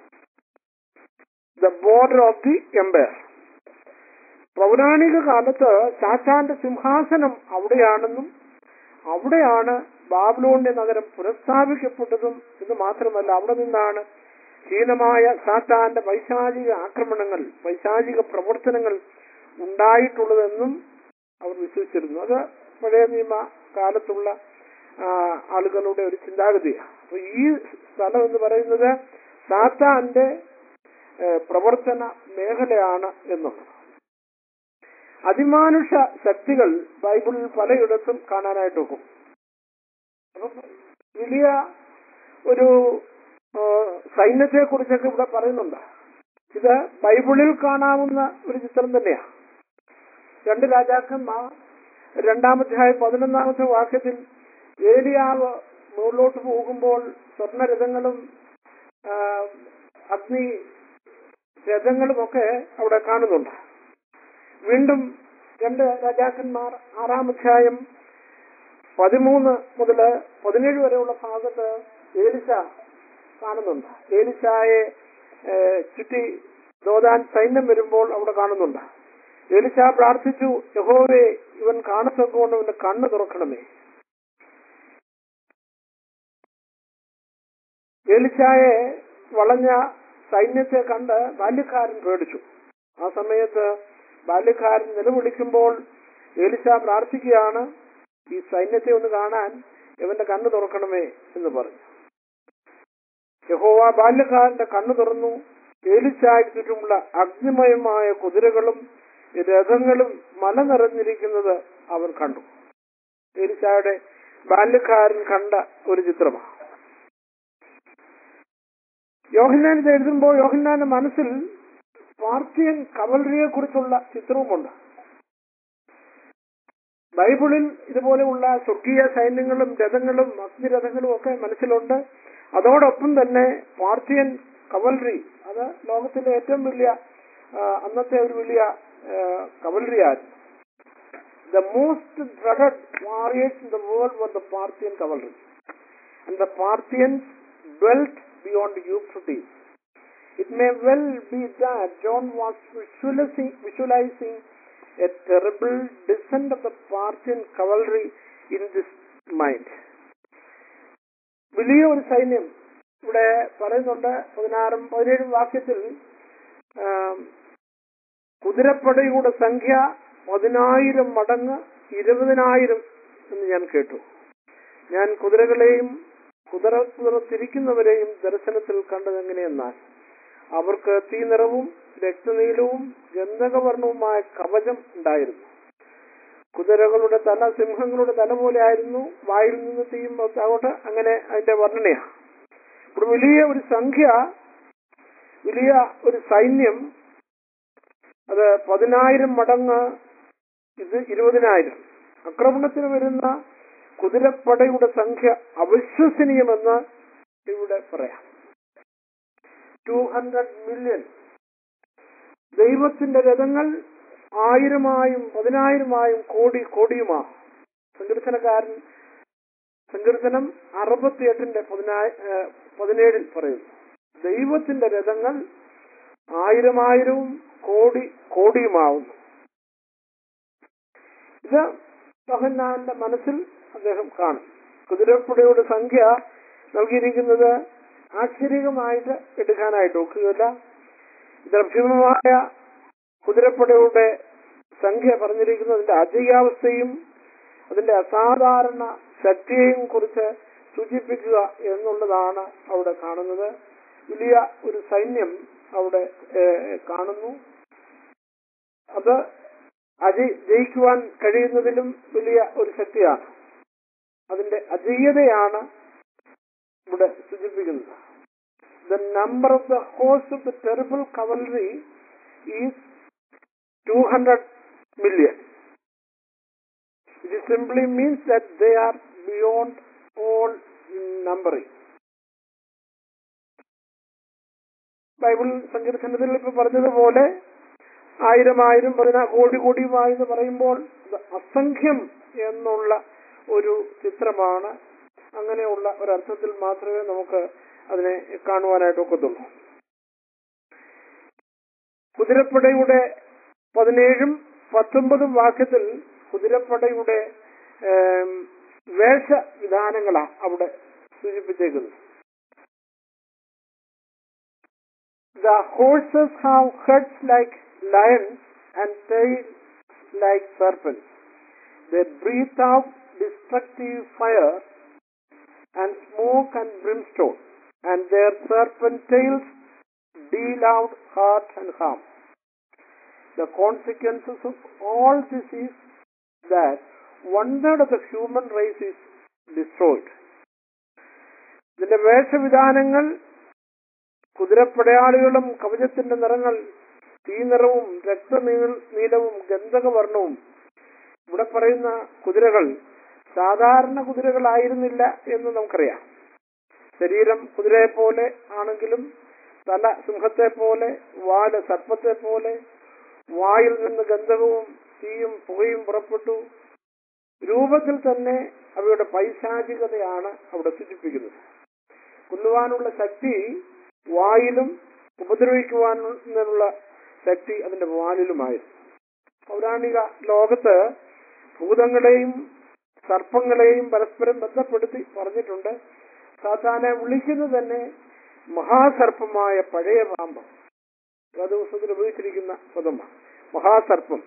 the border of the empire. പൗരാണിക കാലത്ത് സാത്താന്റെ സിംഹാസനം അവിടെയാണെന്നും അവിടെയാണ് ബാബ്ലോണിന്റെ നഗരം പുനഃസ്ഥാപിക്കപ്പെട്ടതും എന്ന് മാത്രമല്ല അവിടെ നിന്നാണ് ഹീനമായ സാത്താന്റെ പൈശാചിക ആക്രമണങ്ങൾ പൈശാചിക പ്രവർത്തനങ്ങൾ ഉണ്ടായിട്ടുള്ളതെന്നും അവർ വിശ്വസിച്ചിരുന്നു അത് പഴയ നിയമ കാലത്തുള്ള ആ, ആളുകളുടെ ഒരു ചിന്താഗതിയാണ് അപ്പൊ ഈ സ്ഥലം എന്ന് പറയുന്നത് സാത്താന്റെ ഏ, പ്രവർത്തന മേഖലയാണ് എന്നുള്ളത് അതിമാനുഷ ശക്തികൾ ബൈബിളിൽ പലയിടത്തും കാണാനായിട്ട് ഒക്കും അപ്പൊ വലിയ ഒരു സൈന്യത്തെ കുറിച്ചൊക്കെ ഇവിടെ പറയുന്നുണ്ട് ഇത് ബൈബിളിൽ കാണാവുന്ന ഒരു ചിത്രം തന്നെയാണ് രണ്ട് രാജാക്കന്മാർ രണ്ടാമധ്യായ പതിനൊന്നാമത്തെ വാക്യത്തിൽ ഏലിയാവ് മുകളിലോട്ട് പോകുമ്പോൾ സ്വർണരഥങ്ങളും ആ, അഗ്നി രഥങ്ങളുമൊക്കെ അവിടെ കാണുന്നുണ്ട് വീണ്ടും രണ്ട് രാജാക്കന്മാർ ആറാം അധ്യായം പതിമൂന്ന് മുതൽ പതിനേഴ് വരെയുള്ള ഭാഗത്ത് ഏലിശ കാണുന്നുണ്ട് ഏലിശായെ ഏഹ്, ചുറ്റി ദോതാൻ സൈന്യം വരുമ്പോൾ അവിടെ കാണുന്നുണ്ട് ഏലിശ പ്രാർത്ഥിച്ചു യഹോവേ ഇവൻ കാണത്തക്കൊണ്ട് ഇവന്റെ കണ്ണ് തുറക്കണമേ ഏലിശായെ വളഞ്ഞ സൈന്യത്തെ കണ്ട് ബാല്യക്കാരൻ പേടിച്ചു ആ സമയത്ത് ബാല്യക്കാരൻ നിലവിളിക്കുമ്പോൾ ഏലിശ പ്രാർത്ഥിക്കുകയാണ് ഈ സൈന്യത്തെ ഒന്ന് കാണാൻ ഇവന്റെ കണ്ണ് തുറക്കണമേ എന്ന് പറഞ്ഞു യഹോവ ബാല്യക്കാരന്റെ കണ്ണു തുറന്നു ഏലിശായ്ക്ക് ചുറ്റുമുള്ള അഗ്നിമയമായ കുതിരകളും രഥങ്ങളും മല നിറഞ്ഞിരിക്കുന്നത് അവൻ കണ്ടു ഏലിശായുടെ ബാല്യക്കാരൻ കണ്ട ഒരു ചിത്രമാണ് യോഹന്നാൻ ഇത് എഴുതുമ്പോൾ യോഹന്നാന്റെ മനസ്സിൽ പാർത്തിയൻ കവലറിയെ കുറിച്ചുള്ള ചിത്രവുമുണ്ട് ബൈബിളിൽ ഇതുപോലെയുള്ള സ്വർഗീയ സൈന്യങ്ങളും രഥങ്ങളും അഗ്നിരഥങ്ങളും ഒക്കെ മനസ്സിലുണ്ട് അതോടൊപ്പം തന്നെ പാർത്തിയൻ കവലറി അത് ലോകത്തിലെ ഏറ്റവും വലിയ ആ, അന്നത്തെ ഒരു വലിയ കവലറിയാൻ the most dreaded warriors in the world were the Parthian cavalry. And the Parthians dwelt beyond Euphrates. It may well be that John was visualizing, visualizing a terrible descent of the Parthian cavalry in this mind. വലിയ ഒരു സൈന്യം ഇവിടെ പറയുന്നുണ്ട് പതിനാറും പതിനേഴും വാക്യത്തിൽ ആം, കുതിരപ്പടയുടെ സംഖ്യ പതിനായിരം മടങ്ങ് ഇരുപതിനായിരം എന്ന് ഞാൻ കേട്ടു ഞാൻ കുതിരകളെയും കുതിര കുതിരത്തിരിക്കുന്നവരെയും ദർശനത്തിൽ കണ്ടത് എങ്ങനെയെന്നാൽ അവർക്ക് തീനിറവും രക്തനീലവും ഗന്ധകവർണവുമായ കവചം ഉണ്ടായിരുന്നു കുതിരകളുടെ തല സിംഹങ്ങളുടെ തല പോലെ ആയിരുന്നു വായിൽ നിന്ന് തീയും അങ്ങോട്ട് അങ്ങനെ അതിന്റെ വർണ്ണനയാണ് ഇവിടെ വലിയ ഒരു സംഖ്യ വലിയ ഒരു സൈന്യം അത് പതിനായിരം മടങ്ങ് ഇത് ഇരുപതിനായിരം ആക്രമണത്തിന് വരുന്ന കുതിരപ്പടയുടെ സംഖ്യ അവിശ്വസനീയമെന്ന് ഇവിടെ പറയാം ടു ഹൺഡ്രഡ് മില്യൺ ദൈവത്തിന്റെ രഥങ്ങൾ ആയിരമായും പതിനായിരമായും കോടി കോടിയുമാണ് സങ്കീർത്തനക്കാരൻ സങ്കീർത്തനം അറുപത്തിയെട്ടിന്റെ പതിനായി ഏഹ് പതിനേഴിൽ പറയുന്നു ദൈവത്തിന്റെ രഥങ്ങൾ ആയിരമായിരവും കോടി കോടിയുമാവുന്നു ഇത് യോഹന്നാന്റെ മനസ്സിൽ അദ്ദേഹം കാണും കുതിരപ്പുടയുടെ സംഖ്യ നൽകിയിരിക്കുന്നത് ആശ്ചര്യമായിട്ട് എടുക്കാനായിട്ട് ഒക്കുകയില്ല ദർഭ്യമമായ കുതിരപ്പടയുടെ സംഖ്യ പറഞ്ഞിരിക്കുന്നതിന്റെ അജയാവസ്ഥയും അതിന്റെ അസാധാരണ ശക്തിയെയും കുറിച്ച് സൂചിപ്പിക്കുക എന്നുള്ളതാണ് അവിടെ കാണുന്നത് വലിയ ഒരു സൈന്യം അവിടെ ഏഹ്, കാണുന്നു അത് അജയ് ജയിക്കുവാൻ കഴിയുന്നതിലും വലിയ ഒരു ശക്തിയാണ് അതിന്റെ അജയ്യതയാണ് ഇവിടെ സൂചിപ്പിക്കുന്നത് the number of the horse of the terrible cavalry is two hundred million it simply means that they are beyond all numbering Bible സങ്കീർത്തനത്തിൽ ഇപ്പൊ പറഞ്ഞതുപോലെ ആയിരം ആയിരം പതിനാ കോടി കോടിയുമായി എന്ന് പറയുമ്പോൾ ഇത് അസംഖ്യം എന്നുള്ള ഒരു ചിത്രമാണ് അങ്ങനെയുള്ള ഒരർത്ഥത്തിൽ മാത്രമേ നമുക്ക് അതിനെ കാണുവാനായിട്ട് ഒക്കത്തുള്ളൂ കുതിരപ്പടയുടെ പതിനേഴും പത്തൊമ്പതും വാക്യത്തിൽ കുതിരപ്പടയുടെ ഏം, വേഷവിധാനങ്ങളാ അവിടെ സൂചിപ്പിച്ചേക്കുന്നത് The horses have heads like lions and tails like serpents. They breathe out destructive fire and smoke and brimstone, and their serpent tails deal out hurt and harm. The consequences of all this is that one third of the human race is destroyed. ഇതിന്റെ വേഷവിധാനങ്ങൾ കുതിരപ്പടയാളികളും കവചത്തിന്റെ നിറങ്ങൾ തീനിറവും രക്തനീൽ നീലവും ഗന്ധകവർണവും ഇവിടെ പറയുന്ന കുതിരകൾ സാധാരണ കുതിരകളായിരുന്നില്ല എന്ന് നമുക്കറിയാം ശരീരം കുതിരയെ പോലെ ആണെങ്കിലും തല സിംഹത്തെ പോലെ വാല് സർപ്പത്തെ പോലെ വായിൽ നിന്ന് ഗന്ധകവും തീയും പുകയും പുറപ്പെട്ടു രൂപത്തിൽ തന്നെ അവയുടെ പൈശാചികതയാണ് അവിടെ സൂചിപ്പിക്കുന്നത് കൊല്ലുവാനുള്ള ശക്തി വായിലും ഉപദ്രവിക്കുവാനുള്ള ശക്തി അതിന്റെ വാലിലുമായിരുന്നു പൗരാണിക ലോകത്ത് ഭൂതങ്ങളെയും സർപ്പങ്ങളെയും പരസ്പരം ബന്ധപ്പെടുത്തി പറഞ്ഞിട്ടുണ്ട് സാധാരണ വിളിക്കുന്നത് തന്നെ മഹാസർപ്പമായ പഴയ പാമ്പ് ആ ദിവസത്തിൽ ഉപയോഗിച്ചിരിക്കുന്ന പദമാണ് മഹാസർപ്പം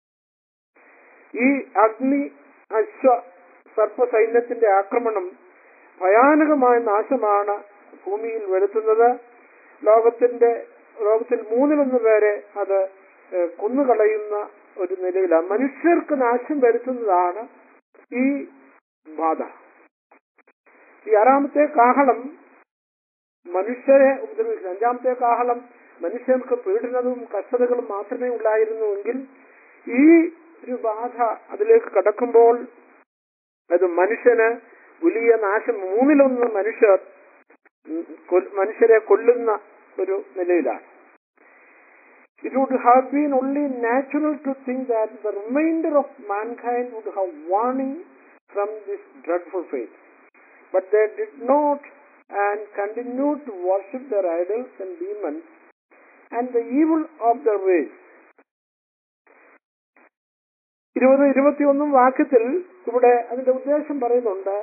ഈ അഗ്നി അശ്വ സർപ്പ സൈന്യത്തിന്റെ ആക്രമണം ഭയാനകമായ നാശമാണ് ഭൂമിയിൽ വരുത്തുന്നത് ലോകത്തിന്റെ ലോകത്തിൽ മൂന്നിലൊന്ന് പേരെ അത് ഏഹ്, കൊന്നുകളയുന്ന ഒരു നിലയിലാണ് മനുഷ്യർക്ക് നാശം വരുത്തുന്നതാണ് ഈ ബാധ ഈ ആറാമത്തെ കാഹളം മനുഷ്യരെ ഉപദ്രവിക്കുന്നു അഞ്ചാമത്തെ കാഹളം മനുഷ്യർക്ക് പീഡനവും കഷ്ടതകളും മാത്രമേ ഉണ്ടായിരുന്നുവെങ്കിൽ ഈ ഒരു ബാധ അതിലേക്ക് കടക്കുമ്പോൾ അത് മനുഷ്യന് വലിയ നാശം മൂന്നിലൊന്ന് മനുഷ്യർ ഉം, കൊൽ- മനുഷ്യരെ കൊല്ലുന്ന ഒരു നിലയിലാണ് It would have been only natural to think that the remainder of mankind would have warning from this dreadful fate. But they did not and continued to worship their idols and demons and the evil of their ways. ഇരുപത് ഇരുപത്തിയൊന്നും വാക്യത്തിൽ ഇവിടെ അതിന്റെ ഉദ്ദേശം പറയുന്നുണ്ട്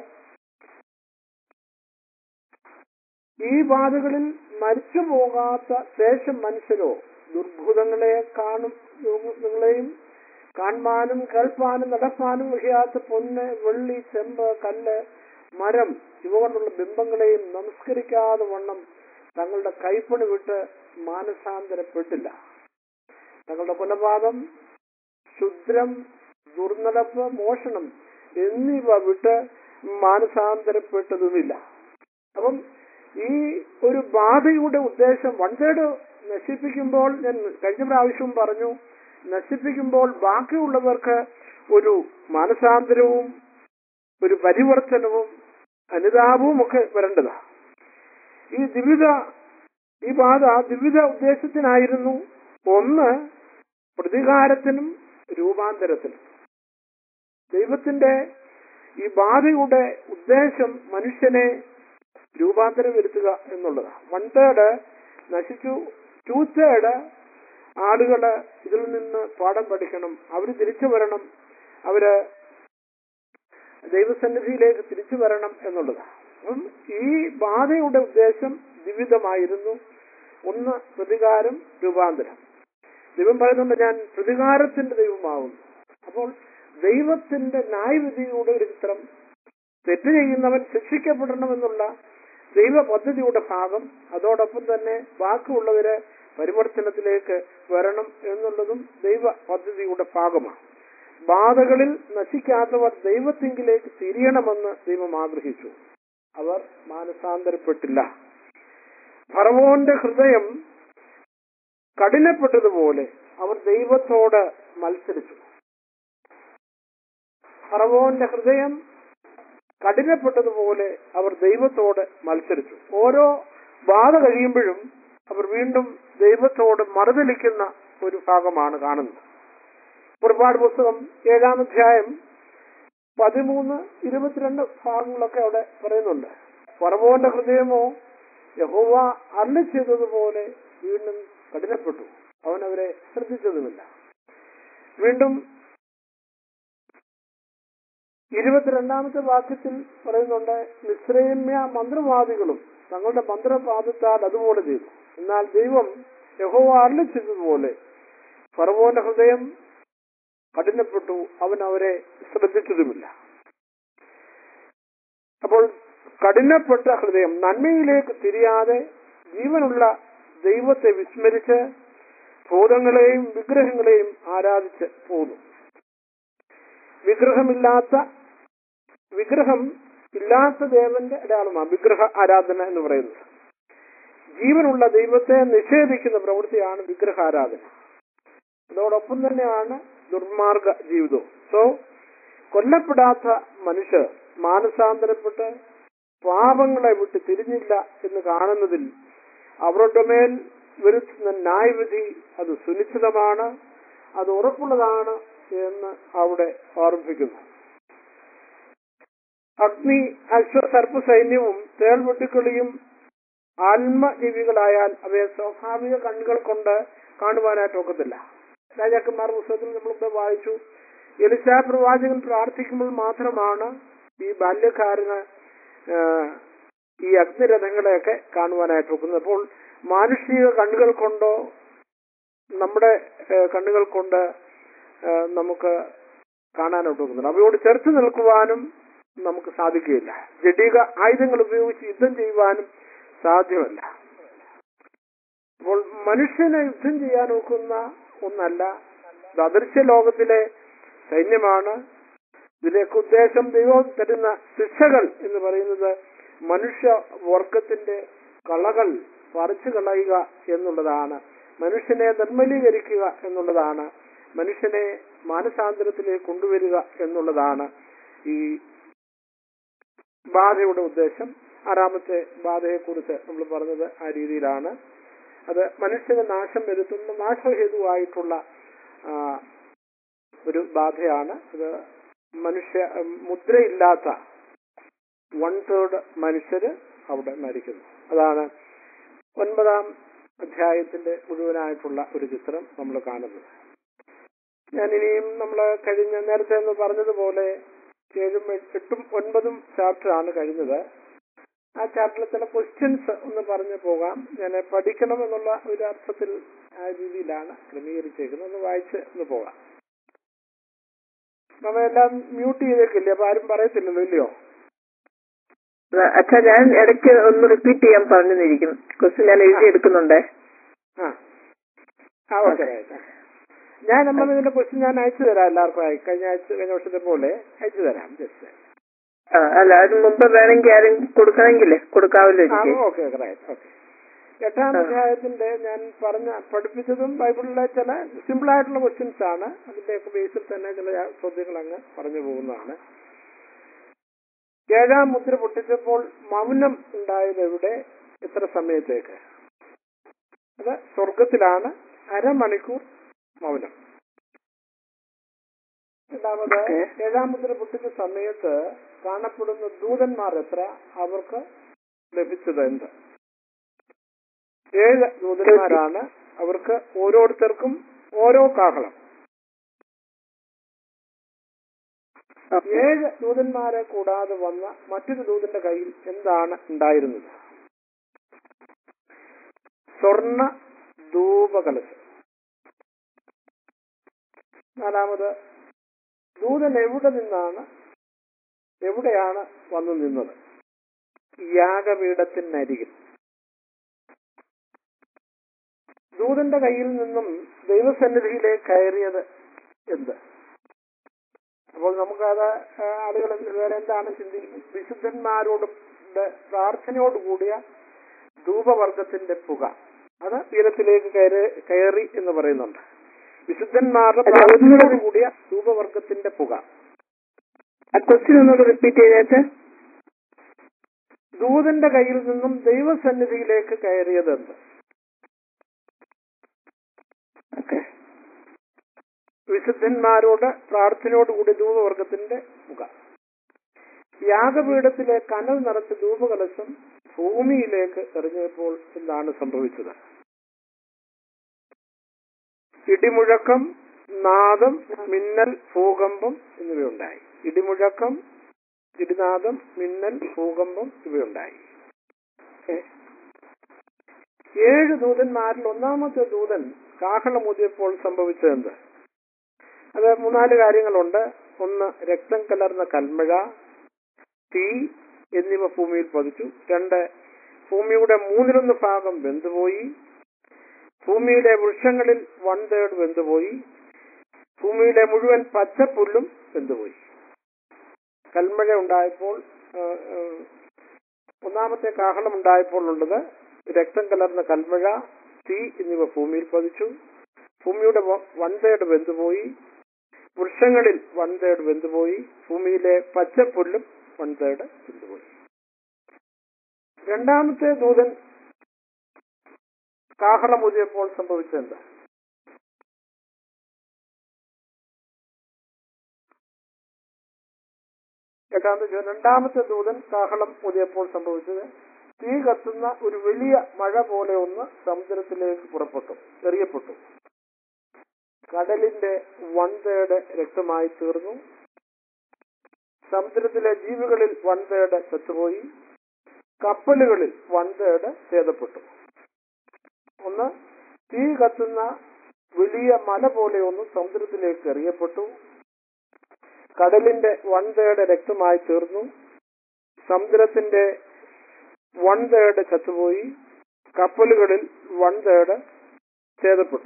ഈ ബാധകളിൽ മരിച്ചു പോകാത്ത ശേഷം മനുഷ്യരോ ദുർഭൂതങ്ങളെ കാണും നിങ്ങളെയും കാണാനും കേൾപ്പാനും നടപ്പാനും വഹിയാത്ത പൊന്ന് വെള്ളി ചെമ്പ് കല്ല് മരം ഇവ കൊണ്ടുള്ള ബിംബങ്ങളെയും നമസ്കരിക്കാതെ വണ്ണം തങ്ങളുടെ കൈപ്പണി വിട്ട് മാനസാന്തരപ്പെട്ടില്ല തങ്ങളുടെ കൊലപാതകം ക്ഷുദ്രം ദുർനടപ്പ് മോഷണം എന്നിവ വിട്ട് മാനസാന്തരപ്പെട്ടതുമില്ല അപ്പം ഈ ഒരു ബാധയുടെ ഉദ്ദേശം വൺ സൈഡ് നശിപ്പിക്കുമ്പോൾ ഞാൻ കഴിഞ്ഞ പ്രാവശ്യവും പറഞ്ഞു നശിപ്പിക്കുമ്പോൾ ബാക്കിയുള്ളവർക്ക് ഒരു മാനസാന്തരവും ഒരു പരിവർത്തനവും അനുതാപവും ഒക്കെ വരേണ്ടതാണ് ഈ ദ്വിവിധ ഈ ബാധ ദ്വിവിധ ഉദ്ദേശത്തിനായിരുന്നു ഒന്ന് പ്രതികാരത്തിനും രൂപാന്തരത്തിനും ദൈവത്തിന്റെ ഈ ബാധയുടെ ഉദ്ദേശം മനുഷ്യനെ രൂപാന്തരം വരുത്തുക എന്നുള്ളതാണ് വൺ തേർഡ് നശിച്ചു ടു തേർഡ് ആളുകള് ഇതിൽ നിന്ന് പാഠം പഠിക്കണം അവര് തിരിച്ചു വരണം അവര് ദൈവസന്നിധിയിലേക്ക് തിരിച്ചു വരണം എന്നുള്ളതാണ് അപ്പം ഈ ബാധയുടെ ഉദ്ദേശം വിവിധമായിരുന്നു ഒന്ന് പ്രതികാരം രൂപാന്തരം ദൈവം പറയുന്നുണ്ട് ഞാൻ പ്രതികാരത്തിന്റെ ദൈവമാവുന്നു അപ്പോൾ ദൈവത്തിന്റെ ന്യായവിധിയുടെ ഒരു ചിത്രം തെറ്റ് ചെയ്യുന്നവൻ ശിക്ഷിക്കപ്പെടണമെന്നുള്ള ദൈവ പദ്ധതിയുടെ ഭാഗം അതോടൊപ്പം തന്നെ ബാക്കിയുള്ളവര് പരിവർത്തനത്തിലേക്ക് വരണം എന്നുള്ളതും ദൈവ പദ്ധതിയുടെ ഭാഗമാണ് ബാധകളിൽ നശിക്കാത്തവർ ദൈവത്തിങ്കിലേക്ക് തിരിയണമെന്ന് ദൈവം ആഗ്രഹിച്ചു അവർ മാനസാന്തരപ്പെട്ടില്ല ഫറവോന്റെ ഹൃദയം കഠിനപ്പെട്ടതുപോലെ അവർ ദൈവത്തോട് മത്സരിച്ചു ഫറവോന്റെ ഹൃദയം കഠിനപ്പെട്ടതുപോലെ അവർ ദൈവത്തോട് മത്സരിച്ചു ഓരോ ബാധ കഴിയുമ്പോഴും അവർ വീണ്ടും ദൈവത്തോട് മറുതലിക്കുന്ന ഒരു ഭാഗമാണ് കാണുന്നത് പുറപ്പാട് പുസ്തകം ഏഴാം അധ്യായം പതിമൂന്ന് ഇരുപത്തിരണ്ട് ഭാഗങ്ങളൊക്കെ അവിടെ പറയുന്നുണ്ട് ഫറവോന്റെ ഹൃദയമോ യഹോവ അരളി ചെയ്തതുപോലെ വീണ്ടും കഠിനപ്പെട്ടു അവൻ അവരെ ശ്രദ്ധിച്ചതുമില്ല വീണ്ടും ഇരുപത്തിരണ്ടാമത്തെ വാക്യത്തിൽ പറയുന്നുണ്ട് മിശ്രൈമ്യ മന്ത്രവാദികളും തങ്ങളുടെ മന്ത്രപാദത്താൽ അതുപോലെ ചെയ്തു എന്നാൽ ദൈവം യഹോവ അരളി ചെയ്തതുപോലെ ഫറവോന്റെ ഹൃദയം കഠിനപ്പെട്ടു അവൻ അവരെ ശ്രദ്ധിച്ചതുമില്ല അപ്പോൾ കഠിനപ്പെട്ട ഹൃദയം നന്മയിലേക്ക് തിരിയാതെ ജീവനുള്ള ദൈവത്തെ വിസ്മരിച്ച് ഭൂതങ്ങളെയും വിഗ്രഹങ്ങളെയും ആരാധിച്ച് പോന്നു വിഗ്രഹമില്ലാത്ത വിഗ്രഹം ഇല്ലാത്ത ദേവന്റെ അടയാളമാണ് വിഗ്രഹ ആരാധന എന്ന് പറയുന്നത് ജീവനുള്ള ദൈവത്തെ നിഷേധിക്കുന്ന പ്രവൃത്തിയാണ് വിഗ്രഹ ആരാധന അതോടൊപ്പം തന്നെയാണ് ദുർമാർഗ ജീവിതവും സോ കൊല്ലപ്പെടാത്ത മനുഷ്യർ മാനസാന്തരപ്പെട്ട് പാപങ്ങളെ വിട്ട് തിരിഞ്ഞില്ല എന്ന് കാണുന്നതിൽ അവരുടെ മേൽ വരുത്തുന്ന ന്യായവിധി അത് സുനിശ്ചിതമാണ് അത് ഉറപ്പുള്ളതാണ് എന്ന് അവിടെ ഓർമ്മിപ്പിക്കുന്നു അഗ്നി അശ്വ സർപ്പ സൈന്യവും തേൾവെട്ടുക്കളിയും ആത്മജീവികളായാൽ അവയെ സ്വാഭാവിക കണ്ണുകൾ കൊണ്ട് കാണുവാനായിട്ട് ഒക്കത്തില്ല രാജാക്കന്മാർ പുസ്തകത്തിൽ നമ്മളിവിടെ വായിച്ചു എലിശാ പ്രവാചകൻ പ്രാർത്ഥിക്കുമ്പോൾ മാത്രമാണ് ഈ ബാല്യക്കാരന് ഈ അഗ്നിരഥങ്ങളെയൊക്കെ കാണുവാനായിട്ട് ഒക്കുന്നത് അപ്പോൾ മാനുഷിക കണ്ണുകൾ കൊണ്ടോ നമ്മുടെ കണ്ണുകൾ കൊണ്ട് നമുക്ക് കാണാനായിട്ട് ഒക്കുന്നുണ്ട് അവയോട് ചേർത്ത് നിൽക്കുവാനും നമുക്ക് സാധിക്കുകയില്ല ജഡിക ആയുധങ്ങൾ ഉപയോഗിച്ച് യുദ്ധം ചെയ്യുവാനും സാധ്യമല്ല അപ്പോൾ മനുഷ്യനെ യുദ്ധം ചെയ്യാൻ നോക്കുന്ന ഒന്നല്ല ഇത് അദൃശ്യ ലോകത്തിലെ സൈന്യമാണ് ഇതിലേക്ക് ഉദ്ദേശം ദൈവം തരുന്ന ശിക്ഷകൾ എന്ന് പറയുന്നത് മനുഷ്യ വർഗത്തിന്റെ കളകൾ പറിച്ചു കളയുക എന്നുള്ളതാണ് മനുഷ്യനെ നിർമ്മലീകരിക്കുക എന്നുള്ളതാണ് മനുഷ്യനെ മാനസാന്തരത്തിലേക്ക് കൊണ്ടുവരിക എന്നുള്ളതാണ് ഈ ബാധയുടെ ഉദ്ദേശം ആറാമത്തെ ബാധയെക്കുറിച്ച് നമ്മൾ പറഞ്ഞത് ആ രീതിയിലാണ് അത് മനുഷ്യന് നാശം വരുത്തുന്ന നാശഹേതുവായിട്ടുള്ള ആ, ഒരു ബാധയാണ് അത് മനുഷ്യ ഉം, മുദ്രയില്ലാത്ത വൺ തേർഡ് മനുഷ്യര് അവിടെ മരിക്കുന്നു അതാണ് ഒൻപതാം അധ്യായത്തിന്റെ മുഴുവനായിട്ടുള്ള ഒരു ചിത്രം നമ്മൾ കാണുന്നത് ഞാൻ ഇനിയും നമ്മൾ കഴിഞ്ഞ നേരത്തെ എന്ന് പറഞ്ഞതുപോലെ ഏഴും എട്ട്- എട്ടും ഒൻപതും ചാപ്റ്റർ ആണ് കഴിഞ്ഞത് ആ ചാപ്റ്ററിലെ ചില ക്വസ്റ്റ്യൻസ് ഒന്ന് പറഞ്ഞു പോകാം ഞാൻ പഠിക്കണം എന്നുള്ള ഒരു അർത്ഥത്തിൽ ആ രീതിയിലാണ് ക്രമീകരിച്ചേക്കുന്നത് ഒന്ന് വായിച്ച് ഒന്ന് പോകാം നമ്മളെല്ലാം മ്യൂട്ട് ചെയ്തേക്കില്ലേ അപ്പൊ ആരും പറയത്തില്ലല്ലോ ഇല്ലയോ അച്ഛാ ഞാൻ ഇടയ്ക്ക് ഒന്ന് റിപ്പീറ്റ് ചെയ്യാൻ പറഞ്ഞിരിക്കുന്നു ക്വസ്റ്റ്യൻ ഞാൻ എഴുതി എടുക്കുന്നുണ്ടേ ആ ആ ഓക്കെ ഞാൻ നമ്മൾ ഇതിന്റെ ക്വസ്റ്റ്യൻ ഞാൻ അയച്ചു തരാം എല്ലാവർക്കും അയ- കഴിഞ്ഞ ആഴ്ച കഴിഞ്ഞ വർഷത്തെ പോലെ അയച്ചു തരാം ജസ്റ്റ് ആ അല്ല അതിന് മുമ്പ് വേണമെങ്കിൽ ആരും കൊടുക്കണമെങ്കിലേ കൊടുക്കാവല്ലോ ആ എനിക്ക് ഓക്കെ ഓക്കെ റൈറ്റ് ഓക്കെ എട്ടാം ആ. അധ്യായത്തിന്റെ ഞാൻ പറഞ്ഞ പഠിപ്പിച്ചതും ബൈബിളിലെ ചില സിമ്പിൾ ആയിട്ടുള്ള ക്വസ്റ്റ്യൻസ് ആണ് അതിന്റെയൊക്കെ ബേസിൽ തന്നെ ചില ചോദ്യങ്ങൾ അങ്ങ് പറഞ്ഞു പോകുന്നതാണ് ഏഴാം മുദ്ര പൊട്ടിച്ചപ്പോൾ മൗനം ഉണ്ടായത് എവിടെ എത്ര സമയത്തേക്ക് അത് സ്വർഗത്തിലാണ് അരമണിക്കൂർ മൗനം രണ്ടാമത് ഓക്കേ. ഏഴാം മുദ്ര പൊട്ടിച്ച സമയത്ത് കാണപ്പെടുന്ന ദൂതന്മാർ എത്ര അവർക്ക് ലഭിച്ചത് എന്ത് ഏഴ് ദൂതന്മാരാണ് അവർക്ക് ഓരോരുത്തർക്കും ഓരോ കാഹളം ഓക്കേ. ഏഴ് ദൂതന്മാരെ കൂടാതെ വന്ന മറ്റൊരു ദൂതന്റെ കയ്യിൽ എന്താണ് ഉണ്ടായിരുന്നത് സ്വർണ ധൂപകലശം നാലാമത് ദൂതൻ എവിടെ നിന്നാണ് എവിടെയാണ് വന്നു നിന്നത് യാഗപീഠത്തിനരികിൽ ദൂതന്റെ കയ്യിൽ നിന്നും ദൈവസന്നിധിയിലേക്ക് കയറിയത് എന്ത് അപ്പോൾ നമുക്കത് ആ, ആളുകൾ വേറെ എന്താണ് ചിന്തിക്കുന്നത് വിശുദ്ധന്മാരോട് ടെ- പ്രാർത്ഥനയോട് കൂടിയ ധൂപവർഗത്തിന്റെ പുക അത് പീഠത്തിലേക്ക് കയറി കയറി എന്ന് പറയുന്നുണ്ട് വിശുദ്ധന്മാരുടെ അല്ല, പ്രാർത്ഥനയോട് ഒന്നുകൂടി- കൂടിയ ധൂപവർഗത്തിന്റെ പുക ആ ക്വസ്റ്റ്യൻ ഒന്നുകൂടെ റിപ്പീറ്റ് ചെയ്തേച്ച് ദൂതന്റെ കയ്യിൽ നിന്നും ദൈവസന്നിധിയിലേക്ക് കയറിയത് എന്ത് ഓക്കെ വിശുദ്ധന്മാരോട് പ്രാർത്ഥനയോട് കൂടി ധൂപവർഗത്തിന്റെ പുക യാഗപീഠത്തിലെ കനൽ നിറച്ച ധൂപകലശം ഭൂമിയിലേക്ക് എറിഞ്ഞപ്പോൾ എന്താണ് സംഭവിച്ചത് ഇടിമുഴക്കം നാദം മിന്നൽ ഭൂകമ്പം എന്നിവയുണ്ടായി ഇടിമുഴക്കം ഇടിനാദം മിന്നൽ ഭൂകമ്പം ഇവയുണ്ടായി ഓക്കെ ഏഴ് ദൂതന്മാരിൽ ഒന്നാമത്തെ ദൂതൻ കാഹളമുതിയപ്പോൾ സംഭവിച്ചതെന്ത് അത് മൂന്നാല് കാര്യങ്ങളുണ്ട് ഒന്ന് രക്തം കലർന്ന കൽമഴ തീ എന്നിവ ഭൂമിയിൽ പതിച്ചു രണ്ട് ഭൂമിയുടെ മൂന്നിലൊന്ന് ഭാഗം വെന്തുപോയി ഭൂമിയിലെ വൃക്ഷങ്ങളിൽ വൺ തേർഡ് വെന്തുപോയി ഭൂമിയിലെ മുഴുവൻ പച്ചപ്പുല്ലും വെന്തുപോയി കൽമഴ ഉണ്ടായപ്പോൾ ആ, ആ, ഒന്നാമത്തെ കാഹളം ഉണ്ടായപ്പോൾ ഉള്ളത് രക്തം കലർന്ന കൽമഴ തീ എന്നിവ ഭൂമിയിൽ പതിച്ചു ഭൂമിയുടെ വൺ തേർഡ് വെന്തുപോയി വൃക്ഷങ്ങളിൽ വൺ തേർഡ് വെന്തുപോയി ഭൂമിയിലെ പച്ചപ്പുല്ലും വൺ തേർഡ് വെന്തുപോയി രണ്ടാമത്തെ ദൂതൻ കാഹളമുതിയപ്പോൾ സംഭവിച്ചെന്ത് എട്ടാമത്തെ ചോദ്യം രണ്ടാമത്തെ ദൂതൻ കാഹളം ഊതിയപ്പോൾ സംഭവിച്ചത് തീ കത്തുന്ന ഒരു വലിയ മഴ പോലെ ഒന്ന് സമുദ്രത്തിലേക്ക് പുറപ്പെട്ടു എറിയപ്പെട്ടു കടലിന്റെ വൺ തേർഡ് രക്തമായി തീർന്നു സമുദ്രത്തിലെ ജീവികളിൽ വൺ തേർഡ് ചത്തുപോയി കപ്പലുകളിൽ വൺ തേർഡ് ഛേദപ്പെട്ടു ഒന്ന് തീ കത്തുന്ന വലിയ മല പോലെ ഒന്ന് സമുദ്രത്തിലേക്ക് എറിയപ്പെട്ടു കടലിന്റെ വൺ തേർഡ് രക്തമായി തീർന്നു സമുദ്രത്തിന്റെ വൺ തേർഡ് ചത്തുപോയി കപ്പലുകളിൽ വൺ തേർഡ് ഛേദപ്പെട്ടു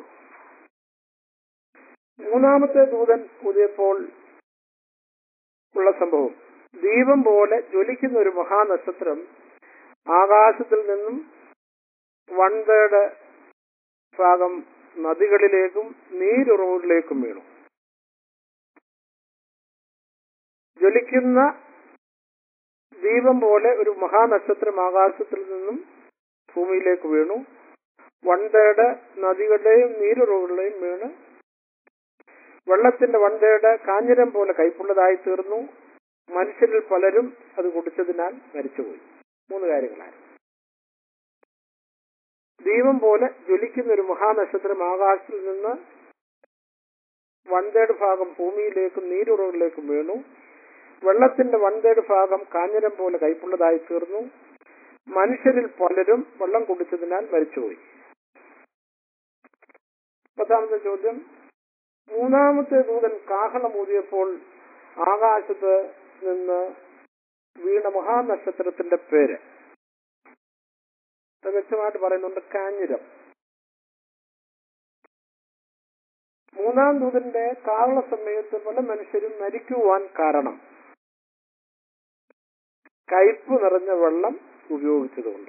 മൂന്നാമത്തെ ദൂതൻ ഉദയപ്പോൾ ഉള്ള സംഭവം ദീപം പോലെ ജ്വലിക്കുന്ന ഒരു മഹാനക്ഷത്രം ആകാശത്തിൽ നിന്നും വൺ തേർഡ് ഭാഗം നദികളിലേക്കും നീരുറവുകളിലേക്കും വീണു ജ്വലിക്കുന്ന ദീപം പോലെ ഒരു മഹാനക്ഷത്രം ആകാശത്തിൽ നിന്നും ഭൂമിയിലേക്ക് വീണു വൺ തേർഡ് നദികളുടെയും നീരുറവുകളുടെയും വീണ് വെള്ളത്തിന്റെ വൺ തേർഡ് കാഞ്ഞിരം പോലെ കൈപ്പുള്ളതായി തീർന്നു മനുഷ്യരിൽ പലരും അത് കുടിച്ചതിനാൽ മരിച്ചുപോയി മൂന്ന് കാര്യങ്ങളാണ് ദീപം പോലെ ജ്വലിക്കുന്ന ഒരു മഹാനക്ഷത്രം ആകാശത്തിൽ നിന്ന് വൺ തേർഡ് ഭാഗം ഭൂമിയിലേക്കും നീരുറവിലേക്കും വീണു വെള്ളത്തിന്റെ വൺ തേർഡ് ഭാഗം കാഞ്ഞിരം പോലെ കൈപ്പുള്ളതായി തീർന്നു മനുഷ്യരിൽ പലരും വെള്ളം കുടിച്ചതിനാൽ മരിച്ചുപോയി പത്താമത്തെ ചോദ്യം മൂന്നാമത്തെ ദൂതൻ കാഹളമൂതിയപ്പോൾ ആകാശത്ത് നിന്ന് വീണ മഹാനക്ഷത്രത്തിന്റെ പേര് അത് വ്യക്തമായിട്ട് പറയുന്നുണ്ട് കാഞ്ഞിരം മൂന്നാം ദൂതന്റെ കാവള സമയത്ത് പല മനുഷ്യരും മരിക്കുവാൻ കാരണം കയ്പ് നിറഞ്ഞ വെള്ളം ഉപയോഗിച്ചതുകൊണ്ട്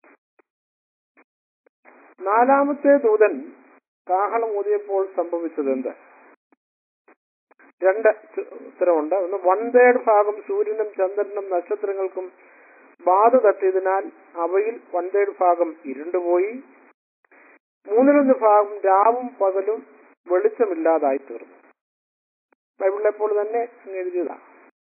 നാലാമത്തെ ദൂതൻ കാഹളം ഊതിയപ്പോൾ സംഭവിച്ചത് എന്ത് രണ്ട് ചു- ഉത്തരവുണ്ട് ഒന്ന് വൺ തേർഡ് ഭാഗം സൂര്യനും ചന്ദ്രനും നക്ഷത്രങ്ങൾക്കും ബാധ തട്ടിയതിനാൽ അവയിൽ വൺ തേർഡ് ഭാഗം ഇരുണ്ടുപോയി മൂന്നിലൊന്ന് ഭാഗം രാവും പകലും വെളിച്ചമില്ലാതായി തീർന്നു ബൈബിളിലെപ്പോൾ തന്നെ അങ്ങ് എഴുതിയതാണ്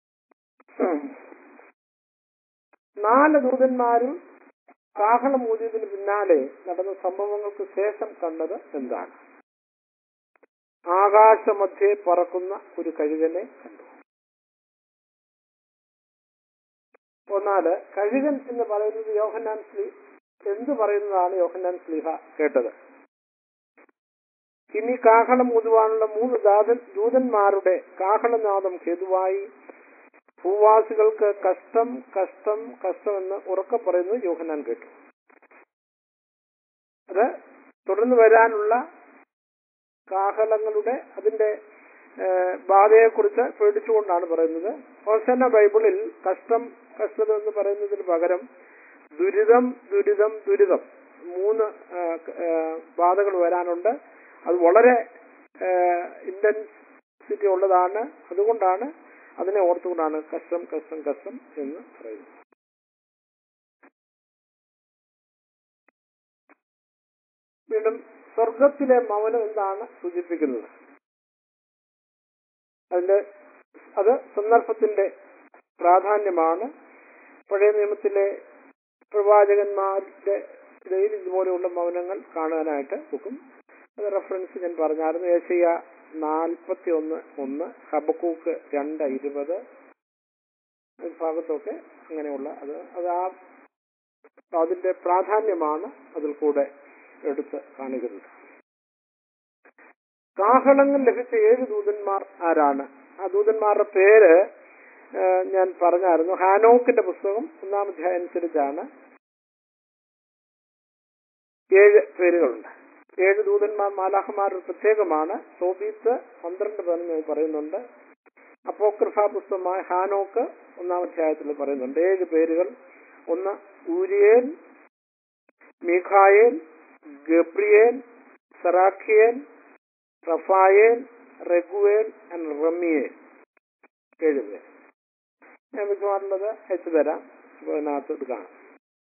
നാല് ദൂതന്മാരും കാഹളം ഊതിയതിന് പിന്നാലെ നടന്ന സംഭവങ്ങൾക്ക് ശേഷം കണ്ടത് എന്താണ് ആകാശമധ്യേ പറക്കുന്ന ഒരു കഴുകനെ കണ്ടു ഒന്നാല് കഴുകൻ എന്ന് പറയുന്നത് യോഹന്നാൻ സ്ലീ എന്ത് പറയുന്നതാണ് യോഹന്നാൻ സ്ലീഹ കേട്ടത് ഇനി കാഹളം ഊതുവാനുള്ള മൂന്ന് ദാതൻ ദൂതന്മാരുടെ കാഹളനാദം ഹേതുവായി ഭൂവാസികൾക്ക് കഷ്ടം കഷ്ടം കഷ്ടമെന്ന് ഉറക്കെ പറയുന്നത് യോഹന്നാൻ കേട്ടു അത് തുടർന്ന് വരാനുള്ള കാഹളങ്ങളുടെ അതിന്റെ ഏഹ്, ബാധയെക്കുറിച്ച് പേടിച്ചുകൊണ്ടാണ് പറയുന്നത് ഹോസന ബൈബിളിൽ കഷ്ടം കഷ്ടം എന്ന് പറയുന്നതിന് പകരം ദുരിതം ദുരിതം ദുരിതം മൂന്ന് ഏഹ്, ഏഹ്, ബാധകൾ വരാനുണ്ട് അത് വളരെ ഇന്റൻസിറ്റി ഉള്ളതാണ് അതുകൊണ്ടാണ് അതിനെ ഓർത്തുകൊണ്ടാണ് കഷ്ടം കഷ്ടം കഷ്ടം എന്ന് പറയുന്നത് വീണ്ടും സ്വർഗത്തിലെ മൗനം എന്താണ് സൂചിപ്പിക്കുന്നത് അതിന്റെ അത് സന്ദർഭത്തിന്റെ പ്രാധാന്യമാണ് പഴയ നിയമത്തിലെ പ്രവാചകന്മാരുടെ ഇടയിൽ ഇതുപോലെയുള്ള മൗനങ്ങൾ കാണാനായിട്ട് നോക്കും അത് റെഫറൻസ് ഞാൻ പറഞ്ഞായിരുന്നു ഏഷ്യ നാൽപ്പത്തി ഒന്ന് ഒന്ന് ഹബക്കൂക്ക് രണ്ട് ഇരുപത് ഈ ഭാഗത്തൊക്കെ അങ്ങനെയുള്ള അത് അത് ആ അതിന്റെ പ്രാധാന്യമാണ് അതിൽ കൂടെ എടുത്ത് കാണിക്കുന്നത് കാഹളങ്ങൾ ലഭിച്ച ഏഴ് ദൂതന്മാർ ആരാണ് ആ ദൂതന്മാരുടെ പേര് ആ, ഞാൻ പറഞ്ഞായിരുന്നു ഹാനോക്കിന്റെ പുസ്തകം ഒന്നാം അധ്യായം അനുസരിച്ചാണ് ഏഴ് പേരുകളുണ്ട് ഏഴ് ദൂതന്മാർ മാലാഹമാരുടെ പ്രത്യേകമാണ് സോബീത്ത് പന്ത്രണ്ട് പതിനൊന്ന് പറയുന്നുണ്ട് അപ്പോക്രഫ പുസ്തകമായ ഹാനോക്ക് ഒന്നാം അധ്യായത്തിൽ പറയുന്നുണ്ട് ഏഴ് പേരുകൾ ഒന്ന് Uriel Michael Gabriel Saraqael Raphael Raguel and Remiel ഏഴ് പേര് ഞാൻ മിക്കവാറുള്ളത് അയച്ചു തരാം അപ്പൊ അതിനകത്ത് ഇത് കാണാം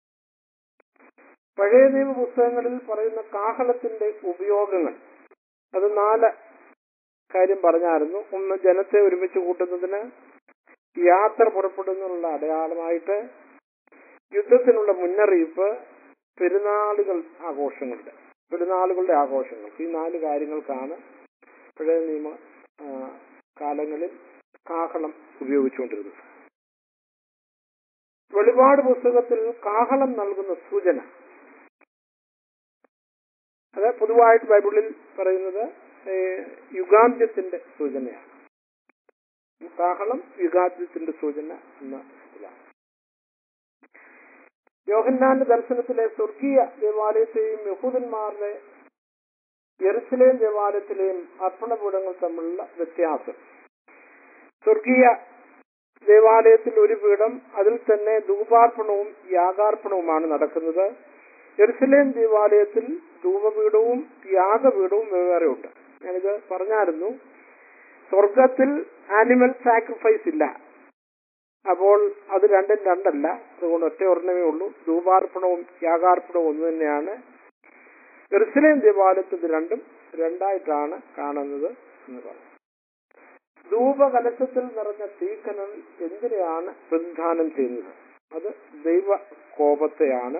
പഴയ നിയമ പുസ്തകങ്ങളിൽ പറയുന്ന കാഹളത്തിന്റെ ഉപയോഗങ്ങൾ അത് നാല് കാര്യം പറഞ്ഞായിരുന്നു ഒന്ന് ജനത്തെ ഒരുമിച്ച് കൂട്ടുന്നതിന് യാത്ര പുറപ്പെടുന്നതിനുള്ള അടയാളമായിട്ട് യുദ്ധത്തിനുള്ള മുന്നറിയിപ്പ് പെരുന്നാളുകൾ ആഘോഷങ്ങളുടെ പെരുന്നാളുകളുടെ ആഘോഷങ്ങൾ ഈ നാല് കാര്യങ്ങൾക്കാണ് പഴയ നിയമ ആ, കാലങ്ങളിൽ കാഹളം ഉപയോഗിച്ചുകൊണ്ടിരുന്നത് വെളിപാട് പുസ്തകത്തിൽ കാഹളം നൽകുന്ന സൂചന അത് പൊതുവായിട്ട് ബൈബിളിൽ പറയുന്നത് ഏഹ്, യുഗാന്ത്യത്തിന്റെ സൂചനയാണ് കാഹളം യുഗാന്ത്യത്തിന്റെ സൂചന എന്ന ഇതിലാണ് യോഹന്നാന്റെ ദർശനത്തിലെ സ്വർഗീയ ദേവാലയത്തെയും യഹൂദന്മാരുടെ യെറുസലേം ദേവാലയത്തിലെയും അർപ്പണപീഠങ്ങൾ തമ്മിലുള്ള വ്യത്യാസം സ്വർഗീയ ദേവാലയത്തിൽ ഒരു പീഠം അതിൽ തന്നെ ധൂപാർപ്പണവും യാഗാർപ്പണവുമാണ് നടക്കുന്നത് ജെറുസലേം ദേവാലയത്തിൽ ധൂപപീഠവും യാഗപീഠവും വെവ്വേറെ ഉണ്ട് ഞാനിത് പറഞ്ഞായിരുന്നു സ്വർഗത്തിൽ ആനിമൽ സാക്രിഫൈസ് ഇല്ല അപ്പോൾ അത് രണ്ടും രണ്ടല്ല അതുകൊണ്ട് ഒറ്റ ഒരെണ്ണമേ ഉള്ളൂ ധൂപാർപ്പണവും യാഗാർപ്പണവും ഒന്ന് തന്നെയാണ് എറുസലേം ദേവാലയത്തിൽ ഇത് രണ്ടും രണ്ടായിട്ടാണ് കാണുന്നത് എന്ന് പറഞ്ഞു ധൂപകലശത്തിൽ നിറഞ്ഞ തീക്കനൽ എന്തിനെയാണ് പ്രതിദാനം ചെയ്യുന്നത് അത് ദൈവ കോപത്തെയാണ്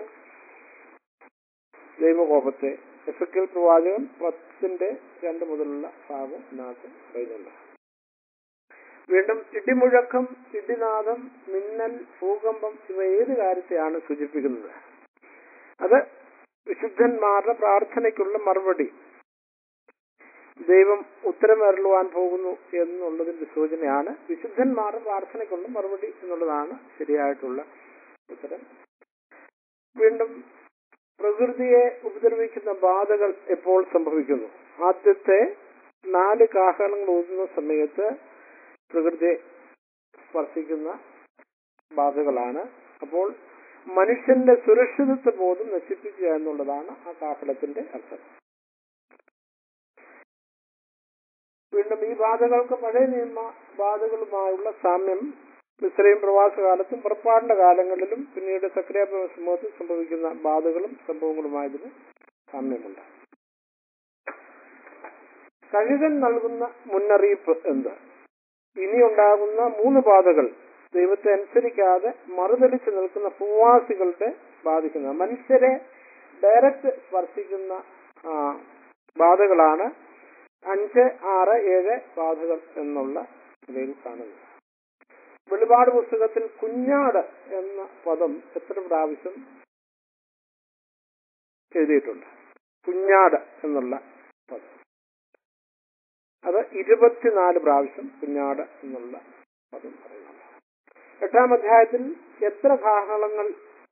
ദൈവകോപത്തെ എഫക്കൽ പ്രവാചകൻ പത്തിന്റെ രണ്ട് മുതലുള്ള ഭാഗം ഇതിനകത്ത് പറയുന്നുണ്ട് വീണ്ടും ഇടിമുഴക്കം ഇടിനാദം മിന്നൽ ഭൂകമ്പം ഇവ ഏത് കാര്യത്തെയാണ് സൂചിപ്പിക്കുന്നത് അത് വിശുദ്ധന്മാരുടെ പ്രാർത്ഥനയ്ക്കുള്ള മറുപടി ദൈവം ഉത്തരമരുളുവാൻ പോകുന്നു എന്നുള്ളതിന്റെ സൂചനയാണ് വിശുദ്ധന്മാരുടെ പ്രാർത്ഥനയ്ക്കുള്ള മറുപടി എന്നുള്ളതാണ് ശരിയായിട്ടുള്ള ഉത്തരം വീണ്ടും പ്രകൃതിയെ ഉപദ്രവിക്കുന്ന ബാധകൾ എപ്പോൾ സംഭവിക്കുന്നു ആദ്യത്തെ നാല് കാഹളങ്ങൾ ഊതുന്ന സമയത്ത് പ്രകൃതിയെ സ്പർശിക്കുന്ന ബാധകളാണ് അപ്പോൾ മനുഷ്യന്റെ സുരക്ഷിതത്വ ബോധം നശിപ്പിക്കുക എന്നുള്ളതാണ് ആ കാഹളത്തിന്റെ അർത്ഥം വീണ്ടും ഈ ബാധകൾക്ക് പഴയ നിയമ ബാധകളുമായുള്ള സാമ്യം മിശ്രയും പ്രവാസകാലത്തും പുറപ്പാടിന്റെ കാലങ്ങളിലും പിന്നീട് സക്രിയ സമൂഹത്തിൽ സംഭവിക്കുന്ന ബാധകളും സംഭവങ്ങളുമായതിന് സാമ്യമുണ്ട് കഴുകൻ നൽകുന്ന മുന്നറിയിപ്പ് എന്ത് ഇനിയുണ്ടാകുന്ന മൂന്ന് ബാധകൾ ദൈവത്തെ അനുസരിക്കാതെ മറുതലിച്ച് നിൽക്കുന്ന ഭൂവാസികളുടെ ബാധിക്കുന്ന മനുഷ്യരെ ഡയറക്റ്റ് സ്പർശിക്കുന്ന ആ, ബാധകളാണ് അഞ്ച് ആറ് ഏഴ് ബാധകൾ എന്നുള്ള നിലയിൽ കാണുന്നത് വെളിപാട് പുസ്തകത്തിൽ കുഞ്ഞാട് എന്ന പദം എത്ര പ്രാവശ്യം എഴുതിയിട്ടുണ്ട് കുഞ്ഞാട് എന്നുള്ള പദം അത് ഇരുപത്തിനാല് പ്രാവശ്യം കുഞ്ഞാട് എന്നുള്ള പദം പറയുന്നുണ്ട് എട്ടാം അധ്യായത്തിൽ എത്ര കാഹളങ്ങൾ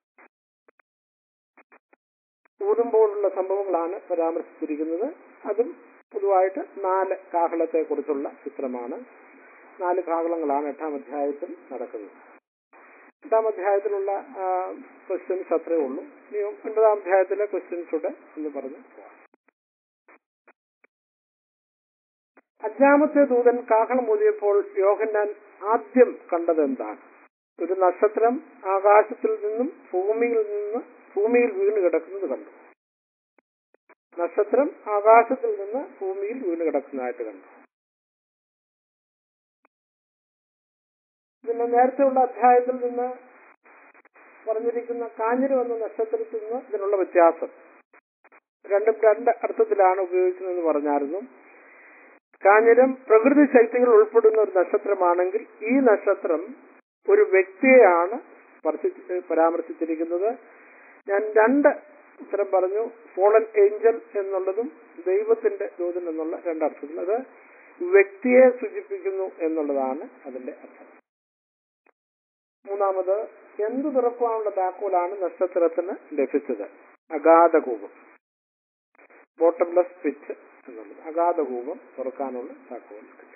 ഊതുമ്പോഴുള്ള സംഭവങ്ങളാണ് പരാമർശിച്ചിരിക്കുന്നത് അതും പൊതുവായിട്ട് നാല് കാഹളത്തെ കുറിച്ചുള്ള ചിത്രമാണ് നാല് കാഹളങ്ങളാണ് എട്ടാം അധ്യായത്തിൽ നടക്കുന്നത് എട്ടാം അധ്യായത്തിലുള്ള ക്വസ്റ്റ്യൻസ് അത്രേ ഉള്ളൂ ഇനി ഒൻപതാം അധ്യായത്തിലെ ക്വസ്റ്റ്യൻസ് കൂടെ എന്ന് പറഞ്ഞു പോവാം അഞ്ചാമത്തെ ദൂതൻ കാഹളം ഊതിയപ്പോൾ യോഹന്നാൻ ആദ്യം കണ്ടത് എന്താണ് ഒരു നക്ഷത്രം ആകാശത്തിൽ നിന്നും ഭൂമിയിൽ നിന്ന് ഭൂമിയിൽ വീണ് കിടക്കുന്നത് കണ്ടു നക്ഷത്രം ആകാശത്തിൽ നിന്ന് ഭൂമിയിൽ വീണ് കിടക്കുന്നതായിട്ട് കണ്ടു പിന്നെ നേരത്തെയുള്ള അധ്യായത്തിൽ നിന്ന് പറഞ്ഞിരിക്കുന്ന കാഞ്ഞിരം എന്ന നക്ഷത്രത്തിൽ നിന്ന് ഇതിനുള്ള വ്യത്യാസം രണ്ടും രണ്ട് അർത്ഥത്തിലാണ് ഉപയോഗിക്കുന്നതെന്ന് പറഞ്ഞായിരുന്നു കാഞ്ഞിരം പ്രകൃതി ശക്തികൾ ഉൾപ്പെടുന്ന ഒരു നക്ഷത്രമാണെങ്കിൽ ഈ നക്ഷത്രം ഒരു വ്യക്തിയെയാണ് സ്പർശിച്ച് പരാമർശിച്ചിരിക്കുന്നത് ഞാൻ രണ്ട് ഉത്തരം പറഞ്ഞു ഫോളൻ ഏഞ്ചൽ എന്നുള്ളതും ദൈവത്തിന്റെ ദൂതൻ എന്നുള്ള രണ്ടർത്ഥത്തിൽ അത് വ്യക്തിയെ സൂചിപ്പിക്കുന്നു എന്നുള്ളതാണ് അതിന്റെ അർത്ഥം മൂന്നാമത് എന്തു തുറക്കുവാനുള്ള താക്കോലാണ് നക്ഷത്രത്തിന് ലഭിച്ചത് അഗാധകൂപം ബോട്ടംലെസ് പിച്ച് എന്നുള്ളത് അഗാധകൂപം തുറക്കാനുള്ള താക്കോൽ കിട്ടി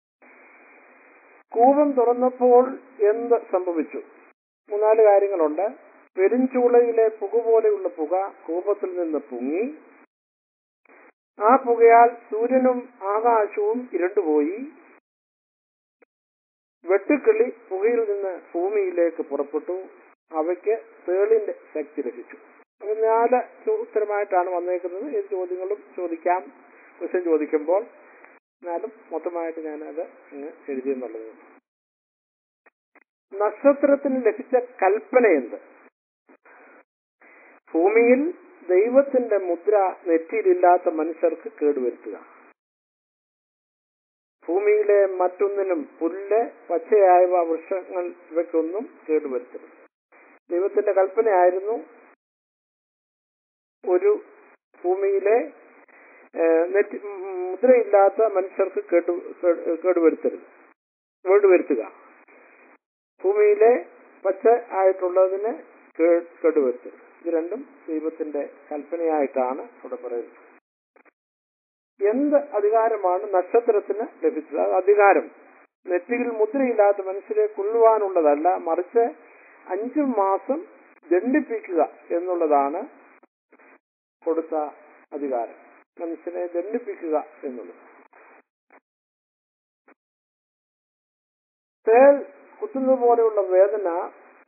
കൂപം തുറന്നപ്പോൾ എന്ത് സംഭവിച്ചു മൂന്നാല് കാര്യങ്ങളുണ്ട് പെരിഞ്ചൂളയിലെ പുക പോലെയുള്ള പുക കൂപത്തിൽ നിന്ന് പൊങ്ങി ആ പുകയാൽ സൂര്യനും ആകാശവും ഇരുണ്ടുപോയി വെട്ടുക്കിളി പുകയിൽ നിന്ന് ഭൂമിയിലേക്ക് പുറപ്പെട്ടു അവയ്ക്ക് തേളിന്റെ ശക്തി ലഭിച്ചു അപ്പൊ നാല് ചോ- ഉത്തരമായിട്ടാണ് വന്നേക്കുന്നത് ഏത് ചോദ്യങ്ങളും ചോദിക്കാം ക്വസ്റ്റ്യൻ ചോദിക്കുമ്പോൾ എന്നാലും മൊത്തമായിട്ട് ഞാനത് അങ്ങ് എഴുതിയെന്നുള്ളത് നക്ഷത്രത്തിന് ലഭിച്ച കൽപ്പന എന്ത് ഭൂമിയിൽ ദൈവത്തിന്റെ മുദ്ര നെറ്റിയിലില്ലാത്ത മനുഷ്യർക്ക് കേടുവരുത്തുക ഭൂമിയിലെ മറ്റൊന്നിനും പുല്ല് പച്ചയായവ വൃക്ഷങ്ങൾ ഇവയ്ക്കൊന്നും കേടുവരുത്തരുത് ദൈവത്തിന്റെ കൽപ്പനയായിരുന്നു ഒരു ഭൂമിയിലെ ഏഹ്, നെറ്റ് ഉം, മുദ്രയില്ലാത്ത മനുഷ്യർക്ക് കേട്ടു കേട് കേടുവരുത്തരുത് കേടുവരുത്തുക ഭൂമിയിലെ പച്ച ആയിട്ടുള്ളതിന് കേ- കേടുവരുത്തരുത് ഇത് രണ്ടും ദൈവത്തിന്റെ കൽപ്പനയായിട്ടാണ് ഇവിടെ പറയുന്നത് എന്ത് അധികാരമാണ് നക്ഷത്രത്തിന് ലഭിച്ചത് അത് അധികാരം നെറ്റിയിൽ മുദ്രയില്ലാത്ത മനുഷ്യരെ കൊല്ലുവാനുള്ളതല്ല മറിച്ച് അഞ്ചു മാസം ദണ്ഡിപ്പിക്കുക എന്നുള്ളതാണ് കൊടുത്ത അധികാരം മനുഷ്യനെ ദണ്ഡിപ്പിക്കുക എന്നുള്ളത് തേൽ കുത്തുന്നത് പോലെയുള്ള വേദന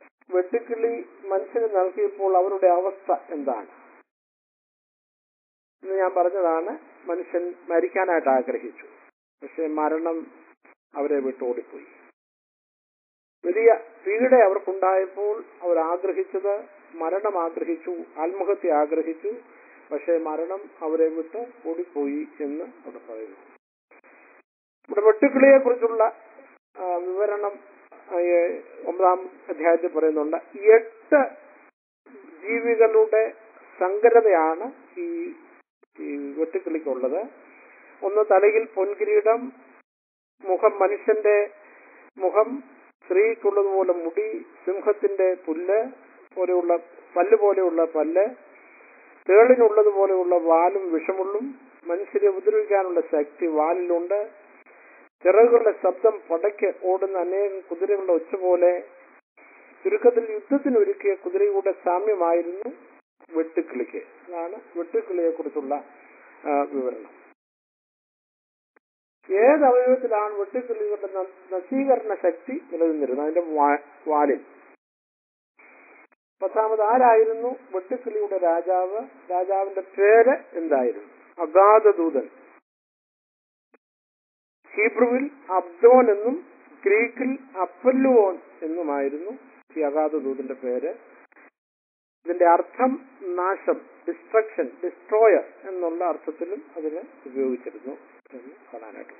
വെട്ടുക്കിളി മനുഷ്യന് നൽകിയപ്പോൾ അവരുടെ അവസ്ഥ എന്താണ് എന്ന് ഞാൻ പറഞ്ഞതാണ് മനുഷ്യൻ മരിക്കാനായിട്ട് ആഗ്രഹിച്ചു പക്ഷെ മരണം അവരെ വിട്ട് ഓടിപ്പോയി വലിയ പീഡ അവർക്കുണ്ടായപ്പോൾ അവർ ആഗ്രഹിച്ചത് മരണം ആഗ്രഹിച്ചു ആത്മഹത്യ ആഗ്രഹിച്ചു പക്ഷേ മരണം അവരെ വിട്ട് ഓടിപ്പോയി എന്ന് അവിടെ പറയുന്നു ഇവിടെ വെട്ടുക്കിളിയെ കുറിച്ചുള്ള വിവരണം ആ, ഏ, ഒമ്പതാം അധ്യായത്തിൽ പറയുന്നുണ്ട് എട്ട് ജീവികളുടെ സങ്കരതയാണ് ഈ ഈ വെട്ടുക്കിളിക്കുള്ളത് ഒന്ന് തലയിൽ പൊൻകിരീടം മുഖം മനുഷ്യന്റെ മുഖം സ്ത്രീക്കുള്ളതുപോലെ മുടി സിംഹത്തിന്റെ പുല്ല് പോലെയുള്ള പല്ല് പോലെയുള്ള പല്ല് തേളിനുള്ളതുപോലെയുള്ള വാലും വിഷമുള്ളും മനുഷ്യരെ ഉപദ്രവിക്കാനുള്ള ശക്തി വാലിലുണ്ട് ചിറകുകളുടെ ശബ്ദം പടയ്ക്ക് ഓടുന്ന അനേകം കുതിരകളുടെ ഒച്ച പോലെ ചുരുക്കത്തിൽ യുദ്ധത്തിനൊരുക്കിയ കുതിരയുടെ സാമ്യമായിരുന്നു വെട്ടുക്കിളിക്ക് അതാണ് വെട്ടുക്കിളിയെ കുറിച്ചുള്ള വിവരണം ഏത് അവയവത്തിലാണ് വെട്ടുക്കിളികളുടെ ന- നശീകരണ ശക്തി നിലനിന്നിരുന്നത് അതിന്റെ വാ- വാലിൽ പത്താമത് ആരായിരുന്നു വെട്ടുക്കിളിയുടെ രാജാവ് രാജാവിന്റെ പേര് എന്തായിരുന്നു അഗാധദൂതൻ ഹീബ്രുവിൽ അബ്ദോൻ എന്നും ഗ്രീക്കിൽ അപ്പല്ലുവോൻ എന്നുമായിരുന്നു ഈ അഗാധദൂതന്റെ പേര് ഇതിന്റെ അർത്ഥം നാശം ഡിസ്ട്രക്ഷൻ ഡിസ്ട്രോയർ എന്നുള്ള അർത്ഥത്തിലും അതിന് ഉപയോഗിച്ചിരുന്നു എന്ന് കാണാനായിട്ട്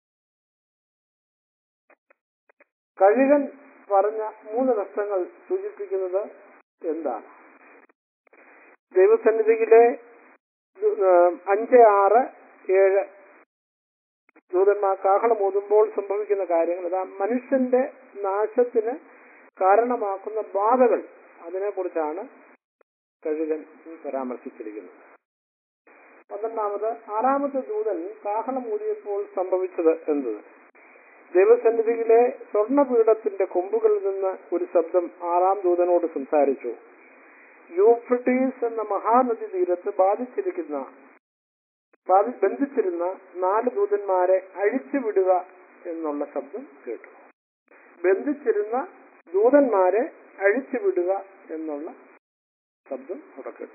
കഴുകൻ പറഞ്ഞ മൂന്ന് കഷ്ടങ്ങൾ സൂചിപ്പിക്കുന്നത് എന്താണ് ദൈവസന്നിധിയിലെ ഏഹ്, അഞ്ച് ആറ് ഏഴ് ദൂതന്മാർ കാഹളം ഊതുമ്പോൾ സംഭവിക്കുന്ന കാര്യങ്ങൾ അതാ മനുഷ്യന്റെ നാശത്തിന് കാരണമാക്കുന്ന ബാധകൾ അതിനെക്കുറിച്ചാണ് കഴുകൻ പരാമർശിച്ചിരിക്കുന്നത് പന്ത്രണ്ടാമത് ആറാമത്തെ ദൂതൻ കാഹളം ഊതിയപ്പോൾ സംഭവിച്ചത് എന്ത് ദൈവസന്നിധിയിലെ സ്വർണപീഠത്തിന്റെ കൊമ്പുകളിൽ നിന്ന് ഒരു ശബ്ദം ആറാം ദൂതനോട് സംസാരിച്ചു യൂഫ്രട്ടീസ് എന്ന മഹാനദി തീരത്ത് ബാധിച്ചിരിക്കുന്ന ബാധി- ബന്ധിച്ചിരുന്ന നാല് ദൂതന്മാരെ അഴിച്ചുവിടുക എന്നുള്ള ശബ്ദം കേട്ടു ബന്ധിച്ചിരുന്ന ദൂതന്മാരെ അഴിച്ചുവിടുക എന്നുള്ള ശബ്ദം അവിടെ കേട്ടു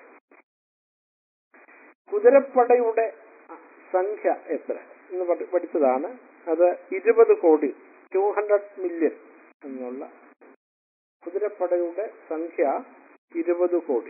കുതിരപ്പടയുടെ സംഖ്യ എത്ര എന്ന് പഠി- പഠിച്ചതാണ് അത് ഇരുപത് കോടി ടു ഹൺഡ്രഡ് മില്യൺ എന്നുള്ള കുതിരപ്പടയുടെ സംഖ്യ ഇരുപത് കോടി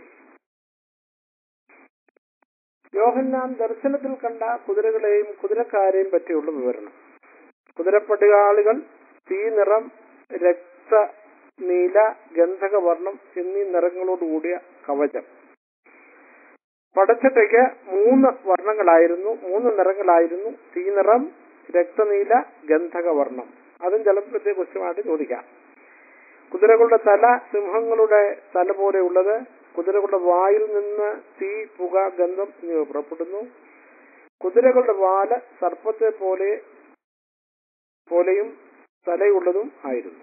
യോഹന്നാൻ ദർശനത്തിൽ കണ്ട കുതിരകളെയും കുതിരക്കാരെയും പറ്റിയുള്ള വിവരണം കുതിരപ്പടയാളികൾ തീ നിറം രക്ത നീല ഗന്ധകവർണം എന്നീ നിറങ്ങളോടുകൂടിയ കവചം പടച്ചട്ടയ്ക്ക് മൂന്ന് വർണ്ണങ്ങളായിരുന്നു മൂന്ന് നിറങ്ങളായിരുന്നു തീനിറം രക്തനീല ഗന്ധകവർണം അതും ചിലപ്പോഴത്തെ ക്വസ്റ്റ്യമായിട്ട് ചോദിക്കാം കുതിരകളുടെ തല സിംഹങ്ങളുടെ തല പോലെയുള്ളത് കുതിരകളുടെ വായിൽ നിന്ന് തീ പുക ഗന്ധം എന്നിവ പുറപ്പെടുന്നു കുതിരകളുടെ വാല് സർപ്പത്തെ പോലെ പോലെയും തലയുള്ളതും ആയിരുന്നു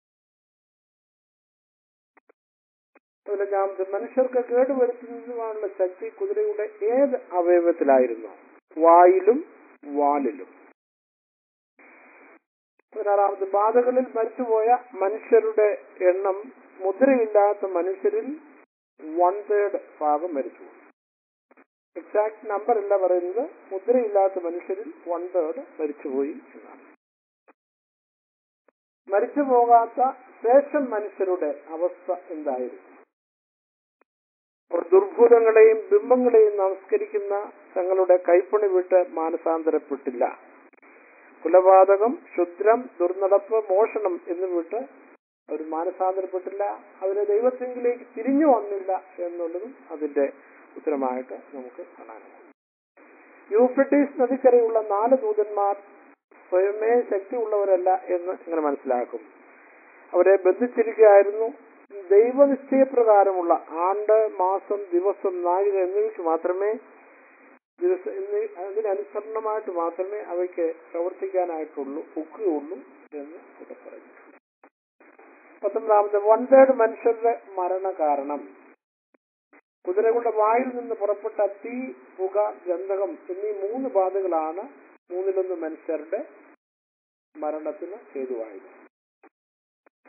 അതുപോലെ ഞാൻ മനുഷ്യർക്ക് കേടുവരുത്തുന്നതുമായുള്ള ശക്തി കുതിരയുടെ ഏത് അവയവത്തിലായിരുന്നു വായിലും വാലിലും പതിനാറാമത് ബാധകളിൽ മരിച്ചുപോയ മനുഷ്യരുടെ എണ്ണം മുദ്രയില്ലാത്ത മനുഷ്യരിൽ വൺ തേർഡ് ഭാഗം മരിച്ചു എക്സാക്ട് നമ്പർ അല്ല പറയുന്നത് മുദ്രയില്ലാത്ത മനുഷ്യരിൽ വൺ തേർഡ് മരിച്ചുപോയി എന്നാണ് മരിച്ചു പോകാത്ത ശേഷം മനുഷ്യരുടെ അവസ്ഥ എന്തായിരുന്നു അവർ ദുർഭൂതങ്ങളെയും ബിംബങ്ങളെയും നമസ്കരിക്കുന്ന തങ്ങളുടെ കൈപ്പണി വിട്ട് മാനസാന്തരപ്പെട്ടില്ല കുലപാതകം ക്ഷുദ്രം ദുർനടപ്പ് മോഷണം എന്ന് വിട്ട് അവർ മാനസാന്തരപ്പെട്ടില്ല അവര് ദൈവത്തെങ്കിലേക്ക് തിരിഞ്ഞു വന്നില്ല എന്നുള്ളതും അതിന്റെ ഉത്തരമായിട്ട് നമുക്ക് കാണാനാകും യൂഫ്രട്ടീസ് നദിക്കരയുള്ള നാല് ദൂതന്മാർ സ്വയമേ ശക്തിയുള്ളവരല്ല എന്ന് ഇങ്ങനെ മനസ്സിലാക്കും അവരെ ബന്ധിച്ചിരിക്കുകയായിരുന്നു ദൈവനിശ്ചയപ്രകാരമുള്ള ആണ്ട് മാസം ദിവസം നാഴിക എന്നിവയ്ക്ക് മാത്രമേ ദിവസ എന്നീ അതിനനുസരണമായിട്ട് മാത്രമേ അവയ്ക്ക് പ്രവർത്തിക്കാനായിട്ടുള്ളൂ ഒക്കുകയുള്ളൂ എന്ന് ഇവിടെ പറഞ്ഞു പത്തൊമ്പതാമത് വൺ തേർഡ് മനുഷ്യരുടെ മരണ കാരണം കുതിരകളുടെ വായിൽ നിന്ന് പുറപ്പെട്ട തീ പുക ഗന്ധകം എന്നീ മൂന്ന് ബാധകളാണ് മൂന്നിലൊന്ന് മനുഷ്യരുടെ മരണത്തിന് ഹേതുവായത്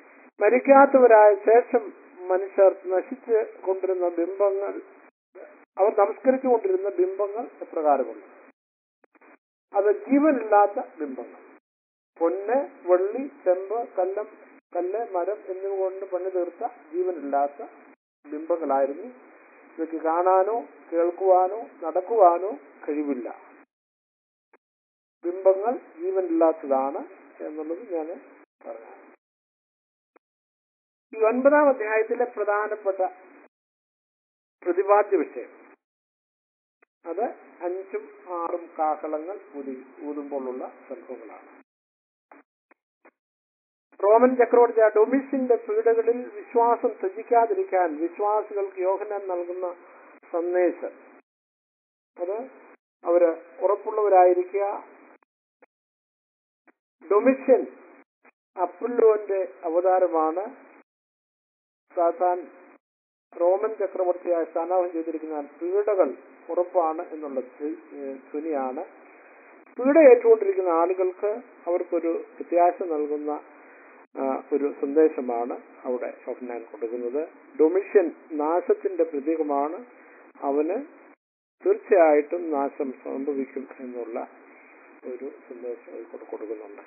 മരിക്കാത്തവരായ ശേഷം മനുഷ്യർ നശിച്ച് കൊണ്ടിരുന്ന ബിംബങ്ങൾ അവർ നമസ്കരിച്ചുകൊണ്ടിരുന്ന ബിംബങ്ങൾ എപ്രകാരമുള്ളു അത് ജീവനില്ലാത്ത ബിംബങ്ങൾ പൊന്ന് വെള്ളി ചെമ്പ് കല്ലം കല്ല് മരം എന്നിവ കൊണ്ട് പണി തീർത്ത ജീവനില്ലാത്ത ബിംബങ്ങളായിരുന്നു ഇവയ്ക്ക് കാണാനോ കേൾക്കുവാനോ നടക്കുവാനോ കഴിവില്ല ബിംബങ്ങൾ ജീവനില്ലാത്തതാണ് എന്നുള്ളത് ഞാൻ പറഞ്ഞു ഈ ഒൻപതാം അധ്യായത്തിലെ പ്രധാനപ്പെട്ട പ്രതിപാദ്യ വിഷയം അത് അഞ്ചും ആറും കാഹളങ്ങൾ ഊതി ഊതുമ്പോഴുള്ള സംഭവങ്ങളാണ് റോമൻ ചക്രവർത്തി ഡൊമിഷ്യന്റെ പീഡകളിൽ വിശ്വാസം ത്യജിക്കാതിരിക്കാൻ വിശ്വാസികൾക്ക് യോഹനാൻ നൽകുന്ന സന്ദേശം അത് അവര് ഉറപ്പുള്ളവരായിരിക്കുക ഡൊമിഷ്യൻ അപ്പുല്ലോന്റെ അവതാരമാണ് സാത്താൻ റോമൻ ചക്രവർത്തിയായ സ്ഥാനാപനം ചെയ്തിരിക്കുന്ന പീഡകൾ ഉറപ്പാണ് എന്നുള്ള ധ്വ- ഏഹ് ധ്വനിയാണ് പീഡ ഏറ്റുകൊണ്ടിരിക്കുന്ന ആളുകൾക്ക് അവർക്കൊരു പ്രത്യാശ നൽകുന്ന ആ, ഒരു സന്ദേശമാണ് അവിടെ യോഹന്നാൻ കൊടുക്കുന്നത് ഡൊമിഷ്യൻ നാശത്തിന്റെ പ്രതീകമാണ് അവന് തീർച്ചയായിട്ടും നാശം സംഭവിക്കും എന്നുള്ള ഒരു സന്ദേശം അതിൽ കൂടെ കൊടുക്കുന്നുണ്ട്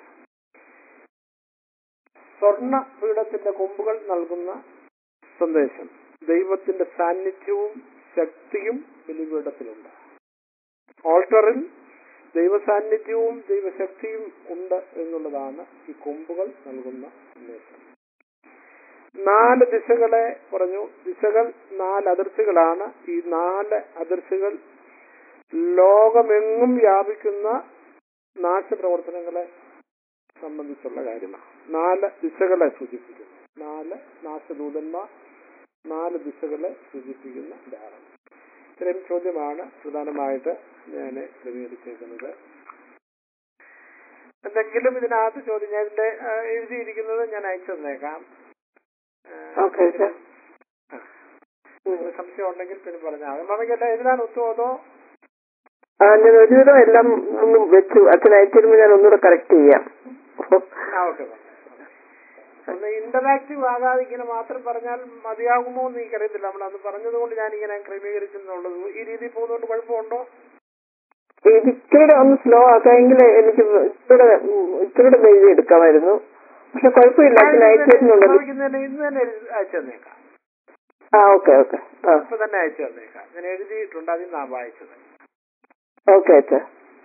സ്വർണ്ണ പീഠത്തിന്റെ കൊമ്പുകൾ നൽകുന്ന സന്ദേശം ദൈവത്തിന്റെ സാന്നിധ്യവും ശക്തിയും ബലിപീഠത്തിലുണ്ട് ഓൾട്ടറിൽ ദൈവസാന്നിധ്യവും ദൈവശക്തിയും ഉണ്ട് എന്നുള്ളതാണ് ഈ കൊമ്പുകൾ നൽകുന്ന സന്ദേശം നാല് ദിശകളെ പറഞ്ഞു ദിശകൾ നാല് അതിർത്തികളാണ് ഈ നാല് അതിർത്തികൾ ലോകമെങ്ങും വ്യാപിക്കുന്ന നാശപ്രവർത്തനങ്ങളെ സംബന്ധിച്ചുള്ള കാര്യമാണ് നാല് ദിശകളെ സൂചിപ്പിക്കുന്നു നാല് നാശദൂതന്മാർ നാല് ദിശകളെ സൂചിപ്പിക്കുന്ന ധാരണ ഇത്രയും ചോദ്യമാണ് പ്രധാനമായിട്ട് ഞാൻ ക്രമീകരിച്ചേക്കുന്നത് എന്തെങ്കിലും ഇതിനകത്ത് ചോദ്യം ഞാൻ ഇതിന്റെ ആ, എഴുതിയിരിക്കുന്നത് ഞാൻ അയച്ചു തന്നേക്കാം ആ, Okay, sir. ആ. എന്തെങ്കിലും സംശയം ഉണ്ടെങ്കിൽ പിന്നെ പറഞ്ഞാൽ മതി മമ്മിക്കല്ല എഴുതാൻ ഒത്തുമോ അതോ ആ ഞാൻ ഒരുവിധം എല്ലാം ഒന്ന് വെച്ചു അച്ഛൻ അയച്ചിരുമ്പോൾ ഞാൻ ഒന്നുകൂടെ കറക്റ്റ് ചെയ്യാം ആ ഓക്കെ ഒന്ന് ഇന്ററാക്റ്റീവ് ആകാതെ ഇങ്ങനെ മാത്രം പറഞ്ഞാൽ മതിയാകുമോ എന്ന് എനിക്കറിയത്തില്ല നമ്മൾ അന്ന് പറഞ്ഞതുകൊണ്ട് ഞാൻ ഇങ്ങനെ ക്രമീകരിച്ചെന്നുള്ളത് ഈ രീതിയിൽ പോകുന്നതുകൊണ്ട് കുഴപ്പമുണ്ടോ ഇത് ഇച്ചിരി ഒന്ന് സ്ലോ ആക്കാമെങ്കിൽ എനിക്ക് ഇച്ചിരി ഇച്ചിരി എഴുതി എടുക്കാമായിരുന്നു പക്ഷെ കുഴപ്പമില്ല അച്ഛൻ അയച്ചിരുന്നുണ്ടല്ലോ ഇന്ന് തന്നെ ഇന്ന് തന്നെ എഴുതി അയച്ചു തന്നേക്കാം ആ ഓക്കെ ഓക്കെ ആ ഇപ്പൊ തന്നെ അയച്ചു തന്നേക്കാം ഞാൻ എഴുതിയിട്ടുണ്ട് അതിൽ നിന്നാ വായിച്ചത് ഓക്കെ അച്ഛാ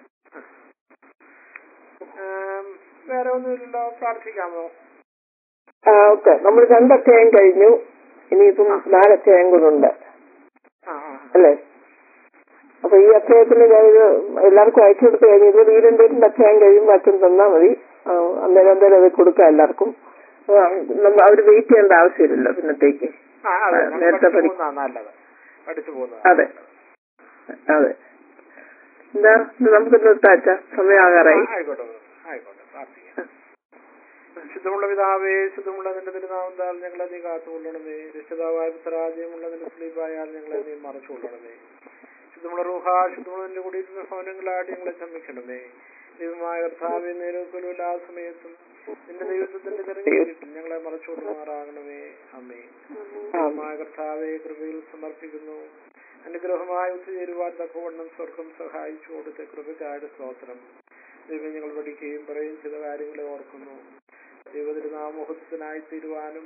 ഉം, വേറെ ഒന്നുമില്ലല്ലോ പ്രാർത്ഥിക്കാമോ ആ ഓക്കെ നമ്മൾ രണ്ടധ്യായം കഴിഞ്ഞു ഇനിയിപ്പം നാലധ്യായം കൂടെ ആ ആ അല്ലേ അപ്പൊ ഈ അധ്യായത്തിൽ ഞാനിത് എല്ലാവർക്കും അയച്ചു കൊടുത്ത് കഴിഞ്ഞു ഇതുപോലെ ഈ രണ്ടുപേരുടെ അധ്യായം കഴിയുമ്പോൾ അച്ഛൻ തന്നാൽ മതി ആ, അന്നേരം അന്നേരം അത് കൊടുക്കാം എല്ലാവർക്കും ആ, നമ്മ അവർ വെയിറ്റ് ചെയ്യേണ്ട ആവശ്യമില്ലല്ലോ പിന്നത്തേക്ക് ആ അതെ ആ, നമ്മൾ നേരത്തെ പഠിച്ചു പഠി- പോകുന്നതാ നല്ലത് പഠിച്ചു പോകുന്നത് അതെ അതെ എന്താ ഇത് നമുക്ക് നിർത്താം അച്ഛാ സമയമാകാറായി ആയിക്കോട്ടെ ആയിക്കോട്ടെ പ്രാർത്ഥിക്കാം ശുദ്ധമുള്ള പിതാവേ ശുദ്ധമുള്ള നിന്റെ തിരുനാമത്താൽ ഞങ്ങളെ നീ കാത്തുകൊള്ളണമേ രക്ഷിതാവായ പുത്രാജയമുള്ള നിന്റെ സ്ലീപായാൽ ഞങ്ങളെ നീ മറച്ചുകൊള്ളണമേ ശുദ്ധമുള്ള റൂഹ ശുദ്ധമുള്ള നിന്റെ കൂടിയിരുന്ന ഭവനങ്ങളായിട്ട് ഞങ്ങളെ ചമ്മിക്കണമേ ദൈവമായ കർത്താവെ നേരത്തിലും എല്ലാ സമയത്തും നിന്റെ ദൈവത്തിന്റെ തിരഞ്ഞെടുപ്പിൽ ഞങ്ങളെ മറച്ചുകൊള്ളുമാറാകണമേ അമ്മേ ദൈവമായ കർത്താവെ കൃപയിൽ സമർപ്പിക്കുന്നു അനുഗ്രഹമായി ഒത്തുചേരുവാൻ തക്കവണ്ണം സ്വർഗം സഹായിച്ചു കൊടുത്ത കൃപയ്ക്കായുടെ സ്തോത്രം ദൈവം ഞങ്ങൾ പഠിക്കുകയും പറയുകയും ചെയ്ത കാര്യങ്ങളെ ഓർക്കുന്നു ദൈവതിരുനാമോഹത്തിനായി തീരുവാനും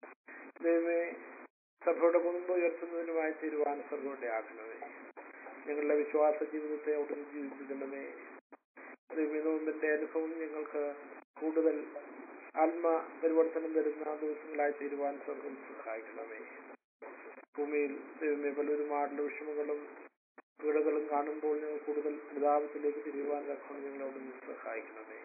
ദൈവമേ സഭയുടെ മുൻപ് ഉയർത്തുന്നതിനുമായി തീരുവാനും സർവോടെ ആക്കണമേ ഞങ്ങളുടെ വിശ്വാസ ജീവിതത്തെ അവിടുന്ന് ജീവിപ്പിക്കണമേ ദൈവമേ നോമ്പിന്റെ അനുഭവം ഞങ്ങൾക്ക് കൂടുതൽ ആത്മ പരിവർത്തനം വരുന്ന ദിവസങ്ങളായി തീരുവാൻ സ്വർഗം സഹായിക്കണമേ ഭൂമിയിൽ ദൈവമേ പലരും ആടിന്റെ വിഷമങ്ങളും വീടുകളും കാണുമ്പോൾ ഞങ്ങൾ കൂടുതൽ അനുതാപത്തിലേക്ക് തിരിയുവാൻ തക്കണം ഞങ്ങളെ അവിടുന്ന് സഹായിക്കണമേ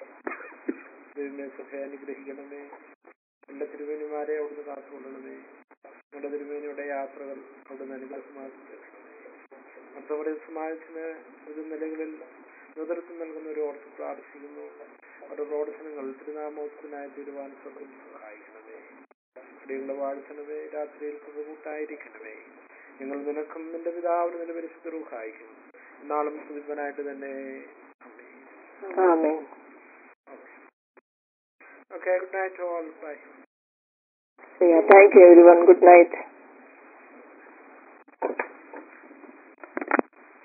ദൈവമേ സഭയെ അനുഗ്രഹിക്കണമേ എല്ലാ തിരുവേനിമാരെ അവിടുന്ന് കാത്തുകൊള്ളണമേ ഞങ്ങളുടെ തിരുവേനിയുടെ യാത്രകൾ അവിടുന്ന് അനുഗ്രഹമാക്കി തീർക്കണമേ മറ്റവരുടെ സമാജത്തിന് വിവിധ നിലകളിൽ നേതൃത്വം നൽകുന്ന ഒരു ഓർത്ത് പ്രാർത്ഥിക്കുന്നു അവരുടെ പ്രവർത്തനങ്ങൾ തിരുനാമോത്സവത്തിനായി തീരുവാൻ സ്വർഗം സഹായിക്കണമേ ഇവിടെയുള്ള വാഴ്ത്തണമേ രാത്രിയിൽ കൃപകൂട്ടായിരിക്കണമേ ഞങ്ങൾ നിനക്കും നിന്റെ പിതാവിന് നിന്റെ പരിശുദ്ധ റൂഹായിക്കും നാളും സ്തുതിപ്പനായിട്ട് തന്നെ അമ്മേ ആമേ okay good night all bye thank you everyone good night